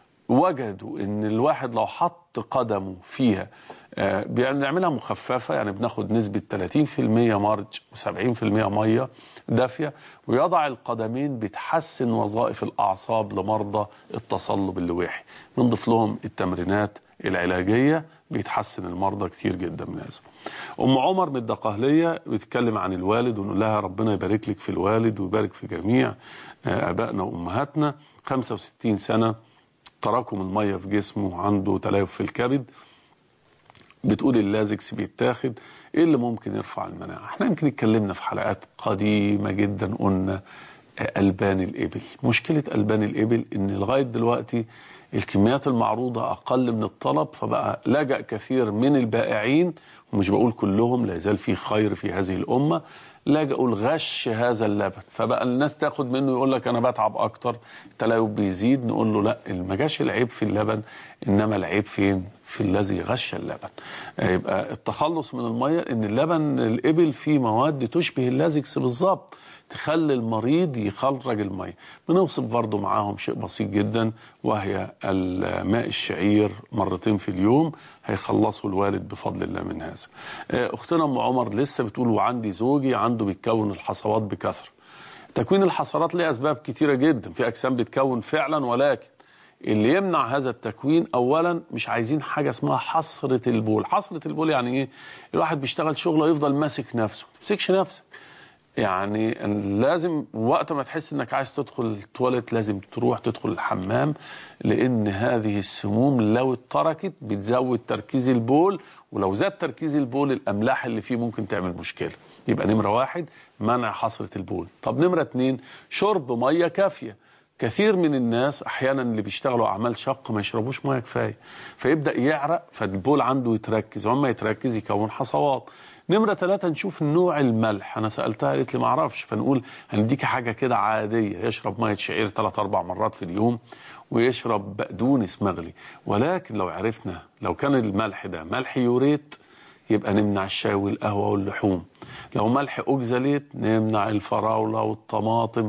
وجدوا ان الواحد لو حط قدمه فيها آه، بنعملها مخففه يعني بناخد نسبه 30% مرج و70% ميه دافيه ويضع القدمين بتحسن وظائف الاعصاب لمرضى التصلب اللويحي بنضيف لهم التمرينات العلاجيه بيتحسن المرضى كتير جدا من هذا. ام عمر من الدقهليه بتتكلم عن الوالد ونقول لها ربنا يبارك لك في الوالد ويبارك في جميع آه، ابائنا وامهاتنا 65 سنه تراكم الميه في جسمه عنده تليف في الكبد بتقول اللازكس بيتاخد ايه اللي ممكن يرفع المناعه احنا يمكن اتكلمنا في حلقات قديمه جدا قلنا آه، البان الابل مشكله البان الابل ان لغايه دلوقتي الكميات المعروضه اقل من الطلب فبقى لجأ كثير من البائعين ومش بقول كلهم لا يزال في خير في هذه الامه لجأوا لغش هذا اللبن فبقى الناس تاخد منه يقول لك انا بتعب اكتر التليف بيزيد نقول له لا ما جاش العيب في اللبن انما العيب فين في الذي غش اللبن آه، يبقى التخلص من الميه ان اللبن الابل فيه مواد تشبه اللازكس بالظبط تخلي المريض يخرج الميه بنوصف برضه معاهم شيء بسيط جدا وهي الماء الشعير مرتين في اليوم هيخلصوا الوالد بفضل الله من هذا آه، اختنا ام عمر لسه بتقول وعندي زوجي عنده بيتكون الحصوات بكثره تكوين الحصرات ليه اسباب كتيره جدا في اجسام بتكون فعلا ولكن اللي يمنع هذا التكوين اولا مش عايزين حاجه اسمها حصره البول حصره البول يعني ايه الواحد بيشتغل شغله يفضل ماسك نفسه ما تمسكش نفسك يعني لازم وقت ما تحس انك عايز تدخل التواليت لازم تروح تدخل الحمام لان هذه السموم لو اتركت بتزود تركيز البول ولو زاد تركيز البول الاملاح اللي فيه ممكن تعمل مشكله يبقى نمره واحد منع حصره البول طب نمره اتنين شرب ميه كافيه كثير من الناس احيانا اللي بيشتغلوا اعمال شق ما يشربوش ميه كفايه فيبدا يعرق فالبول عنده يتركز وما يتركز يكون حصوات نمرة ثلاثة نشوف نوع الملح أنا سألتها قالت لي ما أعرفش فنقول هنديك حاجة كده عادية يشرب مية شعير ثلاث أربع مرات في اليوم ويشرب بقدونس مغلي ولكن لو عرفنا لو كان الملح ده ملح يوريت يبقى نمنع الشاي والقهوة واللحوم لو ملح أوكزاليت نمنع الفراولة والطماطم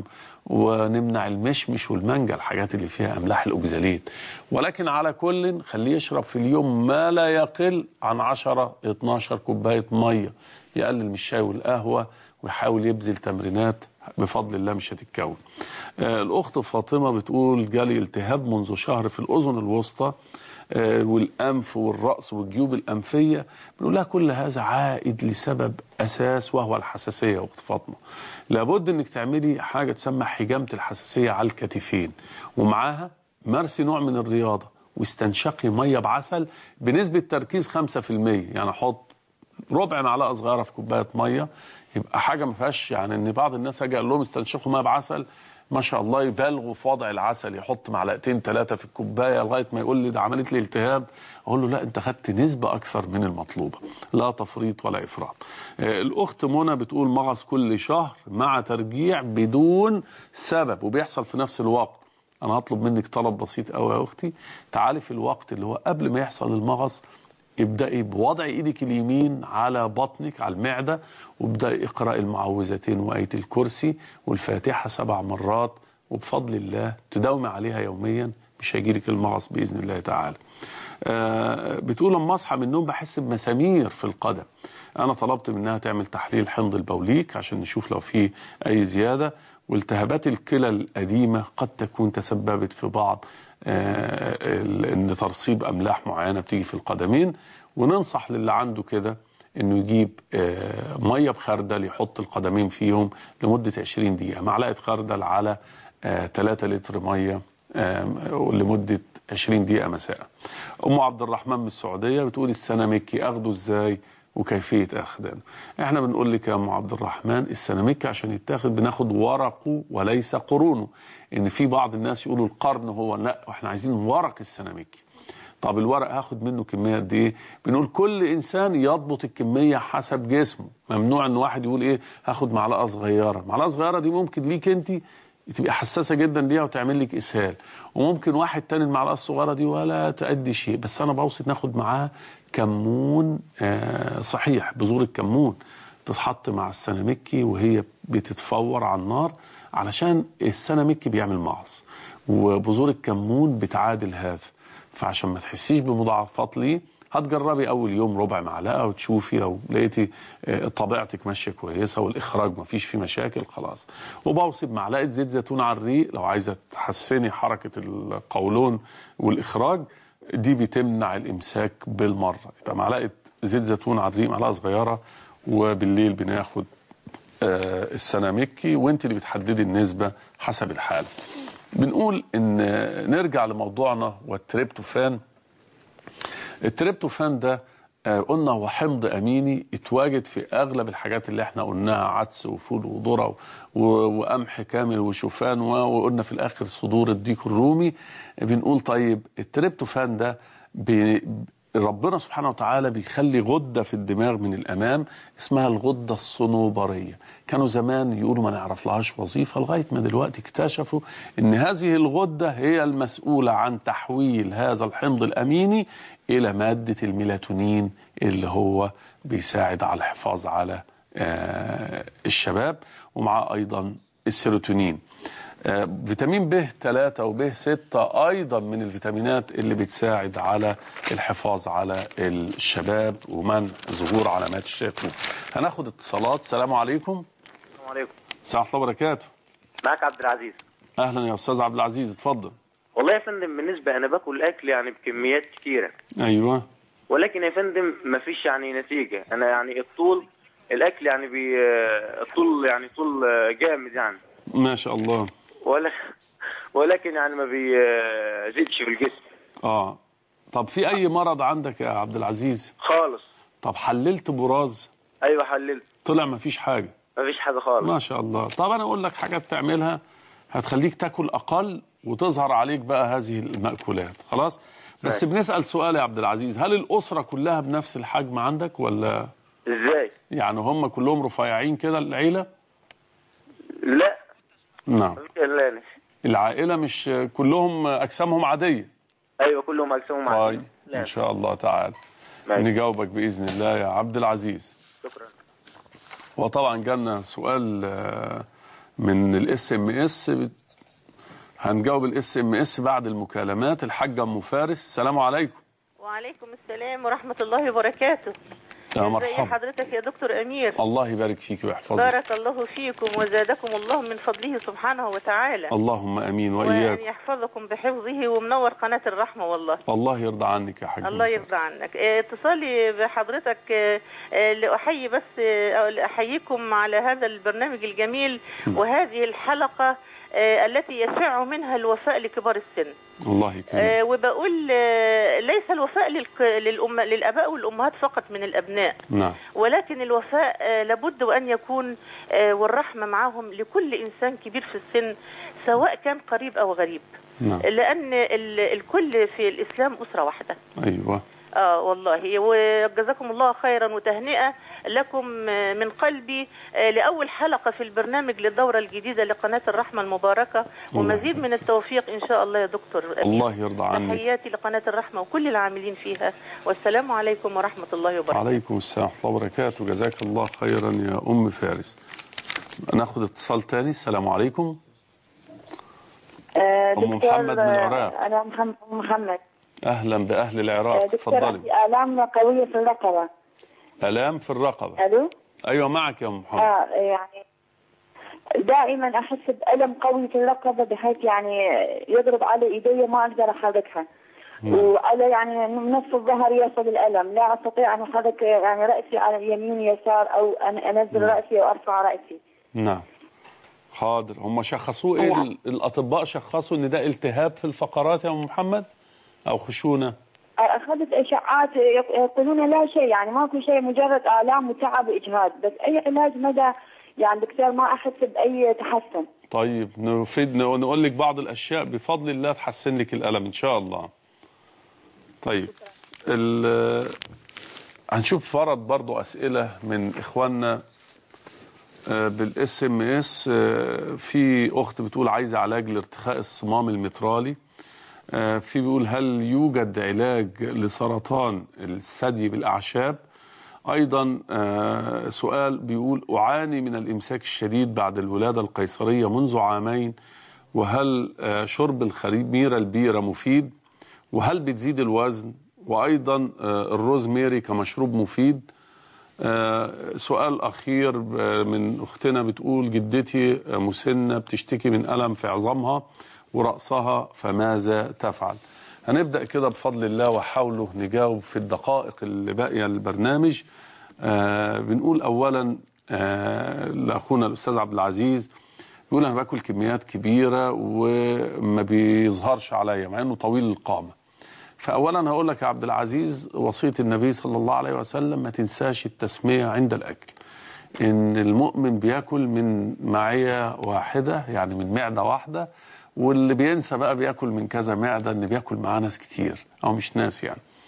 ونمنع المشمش والمانجا الحاجات اللي فيها أملاح الأوكزاليت ولكن على كل خليه يشرب في اليوم ما لا يقل عن 10 12 كوباية مية يقلل من الشاي والقهوة ويحاول يبذل تمرينات بفضل الله مش هتتكون آه الأخت فاطمة بتقول جالي التهاب منذ شهر في الأذن الوسطى آه، والأنف والرأس والجيوب الأنفية بنقول لها كل هذا عائد لسبب أساس وهو الحساسية يا أخت فاطمة لابد أنك تعملي حاجة تسمى حجامة الحساسية على الكتفين ومعاها مارسي نوع من الرياضة واستنشقي مية بعسل بنسبة تركيز 5% يعني حط ربع معلقة صغيرة في كوباية مية يبقى حاجة ما فيهاش يعني ان بعض الناس اجي اقول لهم استنشقوا ميه بعسل ما شاء الله يبالغوا في وضع العسل يحط معلقتين ثلاثه في الكوبايه لغايه ما يقول لي ده عملت لي التهاب اقول له لا انت خدت نسبه اكثر من المطلوبه لا تفريط ولا افراط آه، الاخت منى بتقول مغص كل شهر مع ترجيع بدون سبب وبيحصل في نفس الوقت انا هطلب منك طلب بسيط قوي يا اختي تعالي في الوقت اللي هو قبل ما يحصل المغص ابدأي بوضع ايدك اليمين على بطنك على المعدة وابدأي اقرأي المعوذتين وآية الكرسي والفاتحة سبع مرات وبفضل الله تداومي عليها يوميا مش هيجيلك المغص بإذن الله تعالى آه بتقول لما اصحى من النوم بحس بمسامير في القدم انا طلبت منها تعمل تحليل حمض البوليك عشان نشوف لو في اي زياده والتهابات الكلى القديمه قد تكون تسببت في بعض آه، ال- ان ترسيب املاح معينه بتيجي في القدمين وننصح للي عنده كده انه يجيب آه، ميه بخردل يحط القدمين فيهم لمده 20 دقيقه معلقه خردل على 3 لتر ميه آه، لمده 20 دقيقه مساء ام عبد الرحمن من السعوديه بتقول السنامكي اخده ازاي وكيفيه اخذانه احنا بنقول لك يا ام عبد الرحمن السنامكي عشان يتاخد بناخد ورقه وليس قرونه ان في بعض الناس يقولوا القرن هو لا احنا عايزين ورق السنامكي طب الورق هاخد منه كميه قد ايه بنقول كل انسان يضبط الكميه حسب جسمه ممنوع ان واحد يقول ايه هاخد معلقه صغيره معلقه صغيره دي ممكن ليك انت تبقى حساسه جدا ليها وتعمل لك اسهال وممكن واحد تاني المعلقه الصغيره دي ولا تأدي شيء بس انا بوصي ناخد معاها كمون آه صحيح بذور الكمون تتحط مع السنامكي وهي بتتفور على النار علشان السنامكي بيعمل مغص وبذور الكمون بتعادل هذا فعشان ما تحسيش بمضاعفات ليه هتجربي اول يوم ربع معلقه وتشوفي لو لقيتي آه، طبيعتك ماشيه كويسه والاخراج ما فيش فيه مشاكل خلاص وبوصي بمعلقه زيت زيتون على الريق لو عايزه تحسني حركه القولون والاخراج دي بتمنع الامساك بالمره يبقى معلقه زيت زيتون على الريق معلقه صغيره وبالليل بناخد آه، السنامكي وانت اللي بتحددي النسبه حسب الحاله بنقول ان نرجع لموضوعنا والتريبتوفان التريبتوفان ده آه، قلنا هو حمض اميني اتواجد في اغلب الحاجات اللي احنا قلناها عدس وفول وذره و- وقمح كامل وشوفان و- وقلنا في الاخر صدور الديك الرومي بنقول طيب التريبتوفان ده بي- ربنا سبحانه وتعالى بيخلي غدة في الدماغ من الأمام اسمها الغدة الصنوبرية كانوا زمان يقولوا ما نعرف لهاش وظيفة لغاية ما دلوقتي اكتشفوا ان هذه الغدة هي المسؤولة عن تحويل هذا الحمض الأميني إلى مادة الميلاتونين اللي هو بيساعد على الحفاظ على آه، الشباب ومعاه أيضا السيروتونين آه، فيتامين ب 3 وب 6 ايضا من الفيتامينات اللي بتساعد على الحفاظ على الشباب ومنع ظهور علامات الشيخوخه. هناخد اتصالات السلام عليكم السلام عليكم السلام ورحمه الله وبركاته. معك عبد العزيز اهلا يا استاذ عبد العزيز اتفضل. والله يا فندم بالنسبة أنا باكل أكل يعني بكميات كتيرة ايوه ولكن يا فندم مفيش يعني نتيجة أنا يعني الطول الأكل يعني بي الطول يعني طول جامد يعني ما شاء الله ولا ولكن يعني ما بيزيدش في الجسم اه طب في اي مرض عندك يا عبد العزيز؟ خالص طب حللت براز أيوة حللت طلع مفيش حاجه. مفيش حاجة خالص ما شاء الله طب انا اقول لك حاجات تعملها هتخليك تاكل اقل وتظهر عليك بقى هذه المأكولات خلاص بس طيب. بنسأل سؤال يا عبد العزيز هل الأسرة كلها بنفس الحجم عندك ولا إزاي؟ يعني هم كلهم رفيعين كده العيلة لا نعم مفيش إلا العائلة مش كلهم أجسامهم عادية أيوة كلهم أجسامهم طيب عادية. لا إن شاء الله تعالى ماشي. نجاوبك بإذن الله يا عبد العزيز شكرا وطبعا جالنا سؤال آه، من الاس ام اس هنجاوب الاس ام اس بعد المكالمات الحاجة ام فارس السلام عليكم وعليكم السلام ورحمة الله وبركاته يا ازي مرحبا حضرتك يا دكتور أمير الله يبارك فيك ويحفظك بارك الله فيكم وزادكم الله من فضله سبحانه وتعالى اللهم امين وأن واياك يحفظكم بحفظه ومنور قناة الرحمة والله الله يرضى عنك يا حاج الله مفرد. يرضى عنك آه، اتصالي بحضرتك آه، آه، لأحيي بس آه، أو لأحييكم على هذا البرنامج الجميل وهذه الحلقة آه، التي يشع منها الوفاء لكبار السن الله يكرمك آه، وبقول آه، ليس الوفاء للك- للأم للآباء والأمهات فقط من الأبناء نعم ولكن الوفاء آه، لابد وأن يكون آه، والرحمة معهم لكل إنسان كبير في السن سواء كان قريب أو غريب نعم لأن ال- الكل في الإسلام أسرة واحدة ايوه اه والله وجزاكم الله خيرا وتهنئه لكم آه، من قلبي آه، لاول حلقه في البرنامج للدوره الجديده لقناه الرحمه المباركه ومزيد من التوفيق ان شاء الله يا دكتور أمين. الله يرضى عنك تحياتي لقناه الرحمه وكل العاملين فيها والسلام عليكم ورحمه الله وبركاته عليكم السلام ورحمه الله وبركاته جزاك الله خيرا يا ام فارس ناخد اتصال تاني السلام عليكم آه، أم دكتور، محمد من آه، العراق. أنا محمد محمد اهلا باهل آه، العراق دكتور اتفضلي عندي آلام قوية في الرقبة الام في الرقبه ألو ايوه معك يا ام محمد آه يعني دائما أحس بألم قوي في الرقبة بحيث يعني يضرب على إيدي ما أقدر أحركها وعلى يعني من نصف الظهر يصل الألم لا أستطيع أن أحرك يعني رأسي على يمين يسار أو أن أنزل رأسي أو أرفع رأسي نعم حاضر هم شخصوه ايه ال- الاطباء شخصوا ان ده التهاب في الفقرات يا ام محمد او خشونه أخذت إشاعات يقولون لا شيء يعني ماكو شيء مجرد آلام وتعب وإجهاد بس أي علاج مدى يعني دكتور ما أحس بأي تحسن طيب نفيد نقول لك بعض الاشياء بفضل الله تحسن لك الالم ان شاء الله طيب ال- هنشوف فرض برضو اسئله من اخواننا بالاس ام اس في اخت بتقول عايزه علاج لارتخاء الصمام المترالي آه، في بيقول هل يوجد علاج لسرطان الثدي بالاعشاب ايضا آه، سؤال بيقول اعاني من الامساك الشديد بعد الولاده القيصريه منذ عامين وهل آه، شرب الخميره البيره مفيد وهل بتزيد الوزن وايضا آه، الروزميري كمشروب مفيد آه، سؤال أخير آه، من أختنا بتقول جدتي آه، مسنة بتشتكي من ألم في عظامها ورأسها فماذا تفعل هنبدأ كده بفضل الله وحاولوا نجاوب في الدقائق اللي باقية للبرنامج آه، بنقول أولا آه، لأخونا الأستاذ عبد العزيز بيقول أنا باكل كميات كبيرة وما بيظهرش عليا مع إنه طويل القامة فأولا هقول لك يا عبد العزيز وصية النبي صلى الله عليه وسلم ما تنساش التسمية عند الأكل إن المؤمن بياكل من معية واحدة يعني من معدة واحدة واللي بينسى بقى بياكل من كذا معدة إن بياكل معاه ناس كتير أو مش ناس يعني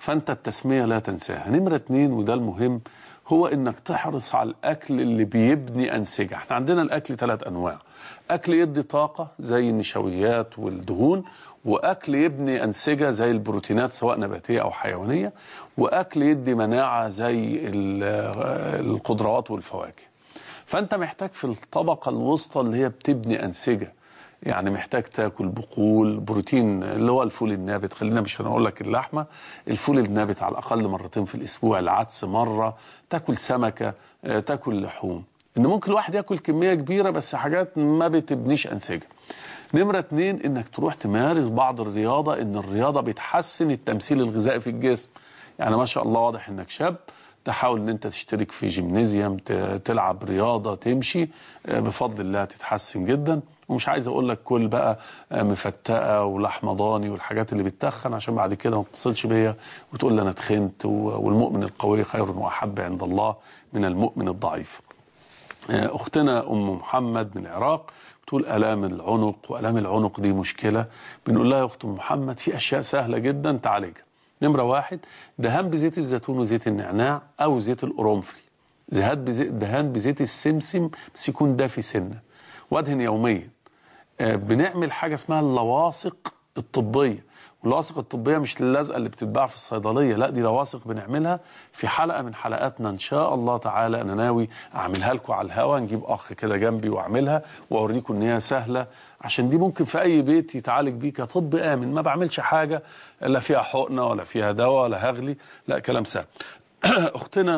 فانت التسميه لا تنساها نمره اتنين وده المهم هو انك تحرص على الاكل اللي بيبني انسجه احنا عندنا الاكل ثلاث انواع اكل يدي طاقه زي النشويات والدهون واكل يبني انسجه زي البروتينات سواء نباتيه او حيوانيه واكل يدي مناعه زي ال- الخضروات والفواكه فانت محتاج في الطبقه الوسطى اللي هي بتبني انسجه يعني محتاج تاكل بقول بروتين اللي هو الفول النابت خلينا مش هنقول لك اللحمه الفول النابت على الاقل مرتين في الاسبوع العدس مره تاكل سمكه آه، تاكل لحوم ان ممكن الواحد ياكل كميه كبيره بس حاجات ما بتبنيش انسجه نمرة اتنين انك تروح تمارس بعض الرياضة ان الرياضة بتحسن التمثيل الغذائي في الجسم يعني ما شاء الله واضح انك شاب تحاول ان انت تشترك في جيمنازيوم ت- تلعب رياضة تمشي آه، بفضل الله تتحسن جدا ومش عايز اقول لك كل بقى آه، مفتقة ولحمة ضاني والحاجات اللي بتتخن عشان بعد كده ما تتصلش بيا وتقول لي انا تخنت و- والمؤمن القوي خير واحب عند الله من المؤمن الضعيف آه، اختنا ام محمد من العراق بتقول الام العنق والام العنق دي مشكله بنقول لها يا اخت محمد في اشياء سهله جدا تعالجها نمره واحد دهان بزيت الزيتون وزيت النعناع او زيت القرنفل زهاد بزيت دهان بزيت السمسم بس يكون دافي سنه وادهن يوميا آه، بنعمل حاجه اسمها اللواصق الطبيه واللواصق الطبيه مش اللزقه اللي بتتباع في الصيدليه لا دي لواصق بنعملها في حلقه من حلقاتنا ان شاء الله تعالى انا ناوي اعملها لكم على الهوا نجيب اخ كده جنبي واعملها واوريكم ان هي سهله عشان دي ممكن في اي بيت يتعالج بيه كطب امن ما بعملش حاجه لا فيها حقنه ولا فيها دواء ولا هغلي لا كلام سهل اختنا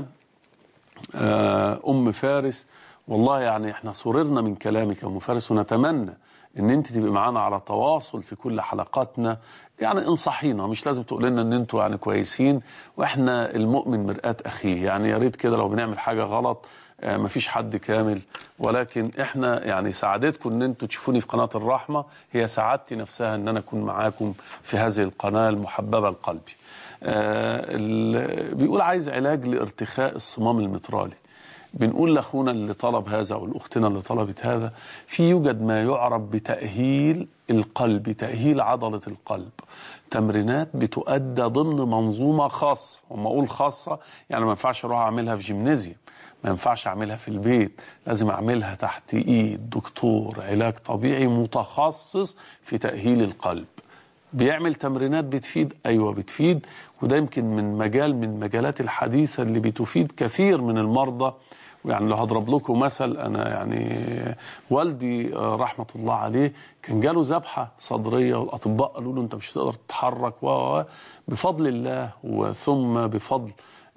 آه، ام فارس والله يعني احنا سررنا من كلامك يا ام فارس ونتمنى ان انت تبقي معانا على تواصل في كل حلقاتنا يعني انصحينا مش لازم تقول لنا ان انتوا يعني كويسين واحنا المؤمن مرآة اخيه يعني يا ريت كده لو بنعمل حاجه غلط آه، مفيش حد كامل ولكن احنا يعني سعادتكم ان انتوا تشوفوني في قناه الرحمه هي سعادتي نفسها ان انا اكون معاكم في هذه القناه المحببه لقلبي. آه، ال- بيقول عايز علاج لارتخاء الصمام المترالي بنقول لاخونا اللي طلب هذا او لاختنا اللي طلبت هذا في يوجد ما يعرف بتاهيل القلب تاهيل عضله القلب تمرينات بتؤدى ضمن منظومه خاصه وما اقول خاصه يعني ما ينفعش اروح اعملها في جيمنازيوم ما ينفعش اعملها في البيت لازم اعملها تحت ايد دكتور علاج طبيعي متخصص في تاهيل القلب بيعمل تمرينات بتفيد ايوه بتفيد وده يمكن من مجال من المجالات الحديثه اللي بتفيد كثير من المرضى يعني لو هضرب لكم مثل انا يعني والدي آه، رحمه الله عليه كان جاله ذبحه صدريه والاطباء قالوا له انت مش هتقدر تتحرك و و- بفضل الله وثم بفضل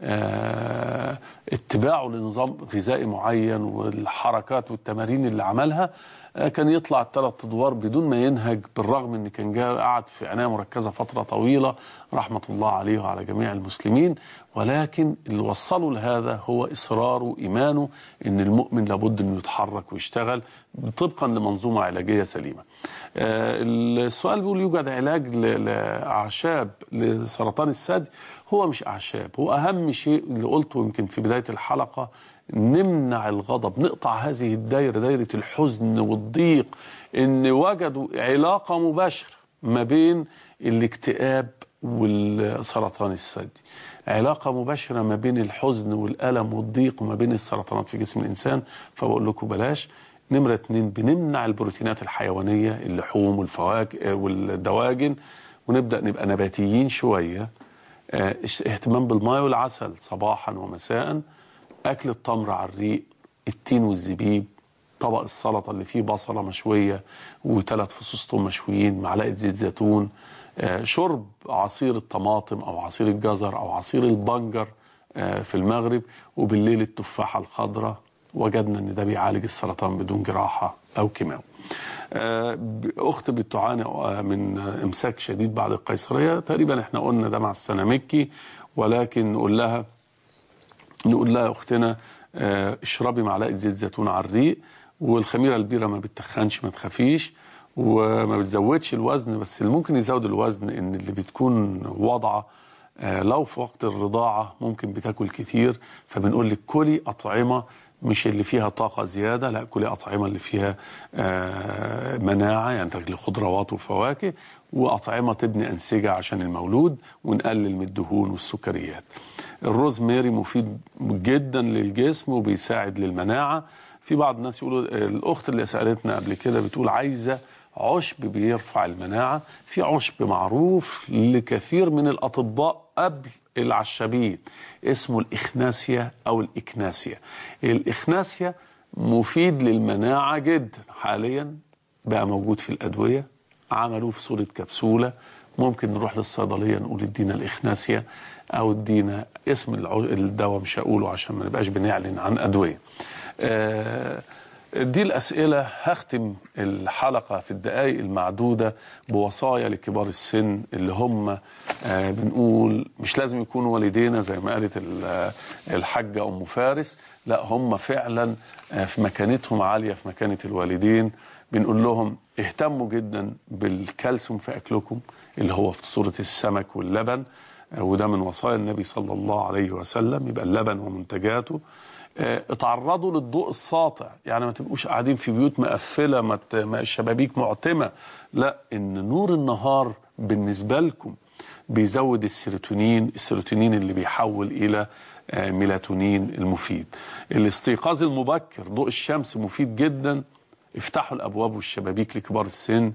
آه، اتباعه لنظام غذائي معين والحركات والتمارين اللي عملها آه، كان يطلع الثلاث ادوار بدون ما ينهج بالرغم ان كان جا قعد في عنايه مركزه فتره طويله رحمه الله عليه وعلى جميع المسلمين ولكن اللي وصله لهذا هو اصراره وايمانه ان المؤمن لابد انه يتحرك ويشتغل طبقا لمنظومه علاجيه سليمه. آه، السؤال بيقول يوجد علاج ل- لاعشاب لسرطان الثدي هو مش اعشاب هو اهم شيء اللي قلته يمكن في بدايه الحلقه نمنع الغضب نقطع هذه الدايره دايره الحزن والضيق ان وجدوا علاقه مباشره ما بين الاكتئاب والسرطان الثدي علاقة مباشرة ما بين الحزن والألم والضيق وما بين السرطانات في جسم الإنسان فبقول لكم بلاش نمرة اتنين بنمنع البروتينات الحيوانية اللحوم والفواكه والدواجن ونبدأ نبقى نباتيين شوية آه، اهتمام بالماء والعسل صباحا ومساء أكل التمر على الريق التين والزبيب طبق السلطة اللي فيه بصلة مشوية وثلاث فصوص ثوم مشويين معلقة زيت زيتون آه، شرب عصير الطماطم أو عصير الجزر أو عصير البنجر آه، في المغرب وبالليل التفاحة الخضراء وجدنا ان ده بيعالج السرطان بدون جراحة أو كيماوي آه، ب- أخت بتعاني آه، من إمساك شديد بعد القيصرية تقريبا احنا قلنا ده مع السنامكي ولكن نقول لها نقول لها يا اختنا آه، اشربي معلقه زيت زيتون على الريق والخميره البيره ما بتخنش ما تخافيش وما بتزودش الوزن بس اللي ممكن يزود الوزن ان اللي بتكون واضعه آه، لو في وقت الرضاعه ممكن بتاكل كتير فبنقول لك كلي اطعمه مش اللي فيها طاقة زيادة لا كلي أطعمة اللي فيها آه، مناعة يعني تاكلي خضروات وفواكه وأطعمة تبني أنسجة عشان المولود ونقلل من الدهون والسكريات الروزماري مفيد جدا للجسم وبيساعد للمناعة في بعض الناس يقولوا الأخت اللي سألتنا قبل كده بتقول عايزة عشب بيرفع المناعة في عشب معروف لكثير من الأطباء قبل العشابين اسمه الإخناسيا أو الإكناسيا الإخناسيا مفيد للمناعة جدا حاليا بقى موجود في الأدوية عملوه في صورة كبسولة ممكن نروح للصيدلية نقول ادينا الإخناسيا أو ادينا اسم العو- الدواء مش هقوله عشان ما نبقاش بنعلن عن أدوية آه، دي الأسئلة هختم الحلقة في الدقائق المعدودة بوصايا لكبار السن اللي هم آه، بنقول مش لازم يكونوا والدينا زي ما قالت ال- آه، الحاجة أم فارس لا هم فعلا آه، في مكانتهم عالية في مكانة الوالدين بنقول لهم اهتموا جدا بالكالسيوم في أكلكم اللي هو في صورة السمك واللبن آه، وده من وصايا النبي صلى الله عليه وسلم يبقى اللبن ومنتجاته آه، اتعرضوا للضوء الساطع يعني ما تبقوش قاعدين في بيوت مقفله ما ت- ما الشبابيك معتمه لا ان نور النهار بالنسبه لكم بيزود السيروتونين السيروتونين اللي بيحول الى آه، ميلاتونين المفيد الاستيقاظ المبكر ضوء الشمس مفيد جدا افتحوا الابواب والشبابيك لكبار السن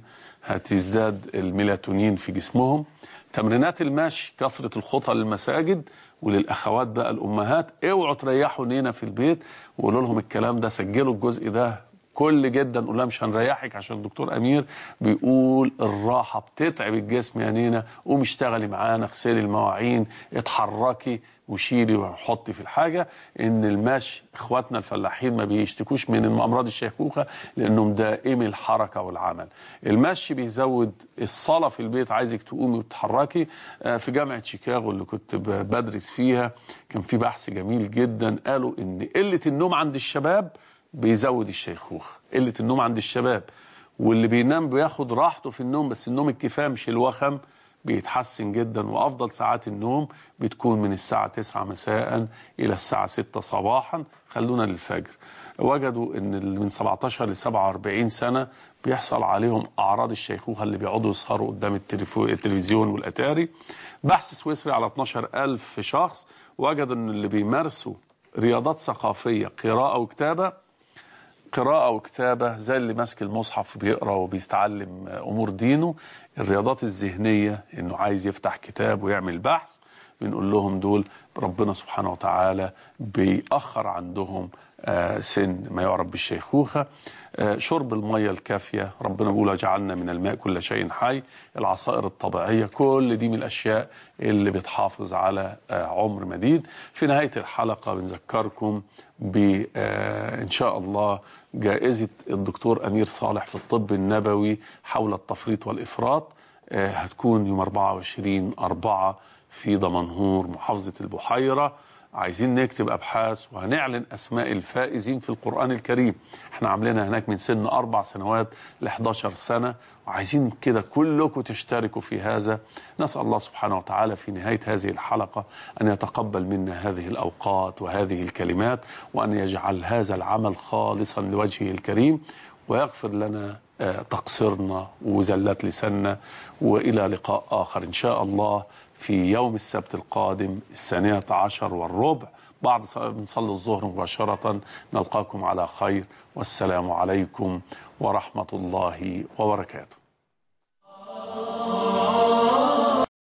هتزداد الميلاتونين في جسمهم تمرينات المشي كثره الخطى للمساجد وللاخوات بقى الامهات اوعوا تريحوا نينا في البيت وقولوا لهم الكلام ده سجلوا الجزء ده كل جدا قول لها مش هنريحك عشان الدكتور امير بيقول الراحه بتتعب الجسم يا نينا قومي اشتغلي معانا اغسلي المواعين اتحركي وشيلي وحطي في الحاجه ان المشي اخواتنا الفلاحين ما بيشتكوش من امراض الشيخوخه لانهم دائمي الحركه والعمل المشي بيزود الصلاه في البيت عايزك تقومي وتتحركي آه، في جامعه شيكاغو اللي كنت ب- بدرس فيها كان في بحث جميل جدا قالوا ان قله النوم عند الشباب بيزود الشيخوخه قله النوم عند الشباب واللي بينام بياخد راحته في النوم بس النوم الكفايه مش الوخم بيتحسن جدا وافضل ساعات النوم بتكون من الساعه 9 مساء الى الساعه 6 صباحا خلونا للفجر وجدوا ان اللي من 17 ل 47 سنه بيحصل عليهم اعراض الشيخوخه اللي بيقعدوا يسهروا قدام التليفو- التلفزيون والاتاري بحث سويسري على 12000 شخص وجدوا ان اللي بيمارسوا رياضات ثقافيه قراءه وكتابه قراءة وكتابة زي اللي ماسك المصحف بيقرأ وبيتعلم أمور دينه الرياضات الذهنية إنه عايز يفتح كتاب ويعمل بحث بنقول لهم دول ربنا سبحانه وتعالى بيأخر عندهم آه، سن ما يعرف بالشيخوخة آه، شرب المية الكافية ربنا بيقول وجعلنا من الماء كل شيء حي العصائر الطبيعية كل دي من الأشياء اللي بتحافظ على آه، عمر مديد في نهاية الحلقة بنذكركم ب آه، إن شاء الله جائزة الدكتور أمير صالح في الطب النبوي حول التفريط والإفراط آه، هتكون يوم 24 أربعة في دمنهور محافظة البحيرة عايزين نكتب أبحاث وهنعلن أسماء الفائزين في القرآن الكريم احنا عاملينها هناك من سن أربع سنوات ل 11 سنة وعايزين كده كلكم تشتركوا في هذا نسأل الله سبحانه وتعالى في نهاية هذه الحلقة أن يتقبل منا هذه الأوقات وهذه الكلمات وأن يجعل هذا العمل خالصا لوجهه الكريم ويغفر لنا آه، تقصيرنا وزلات لساننا وإلى لقاء آخر إن شاء الله في يوم السبت القادم الثانية عشر والربع بعد صلاة- بنصلي الظهر مباشرة نلقاكم على خير والسلام عليكم ورحمة الله وبركاته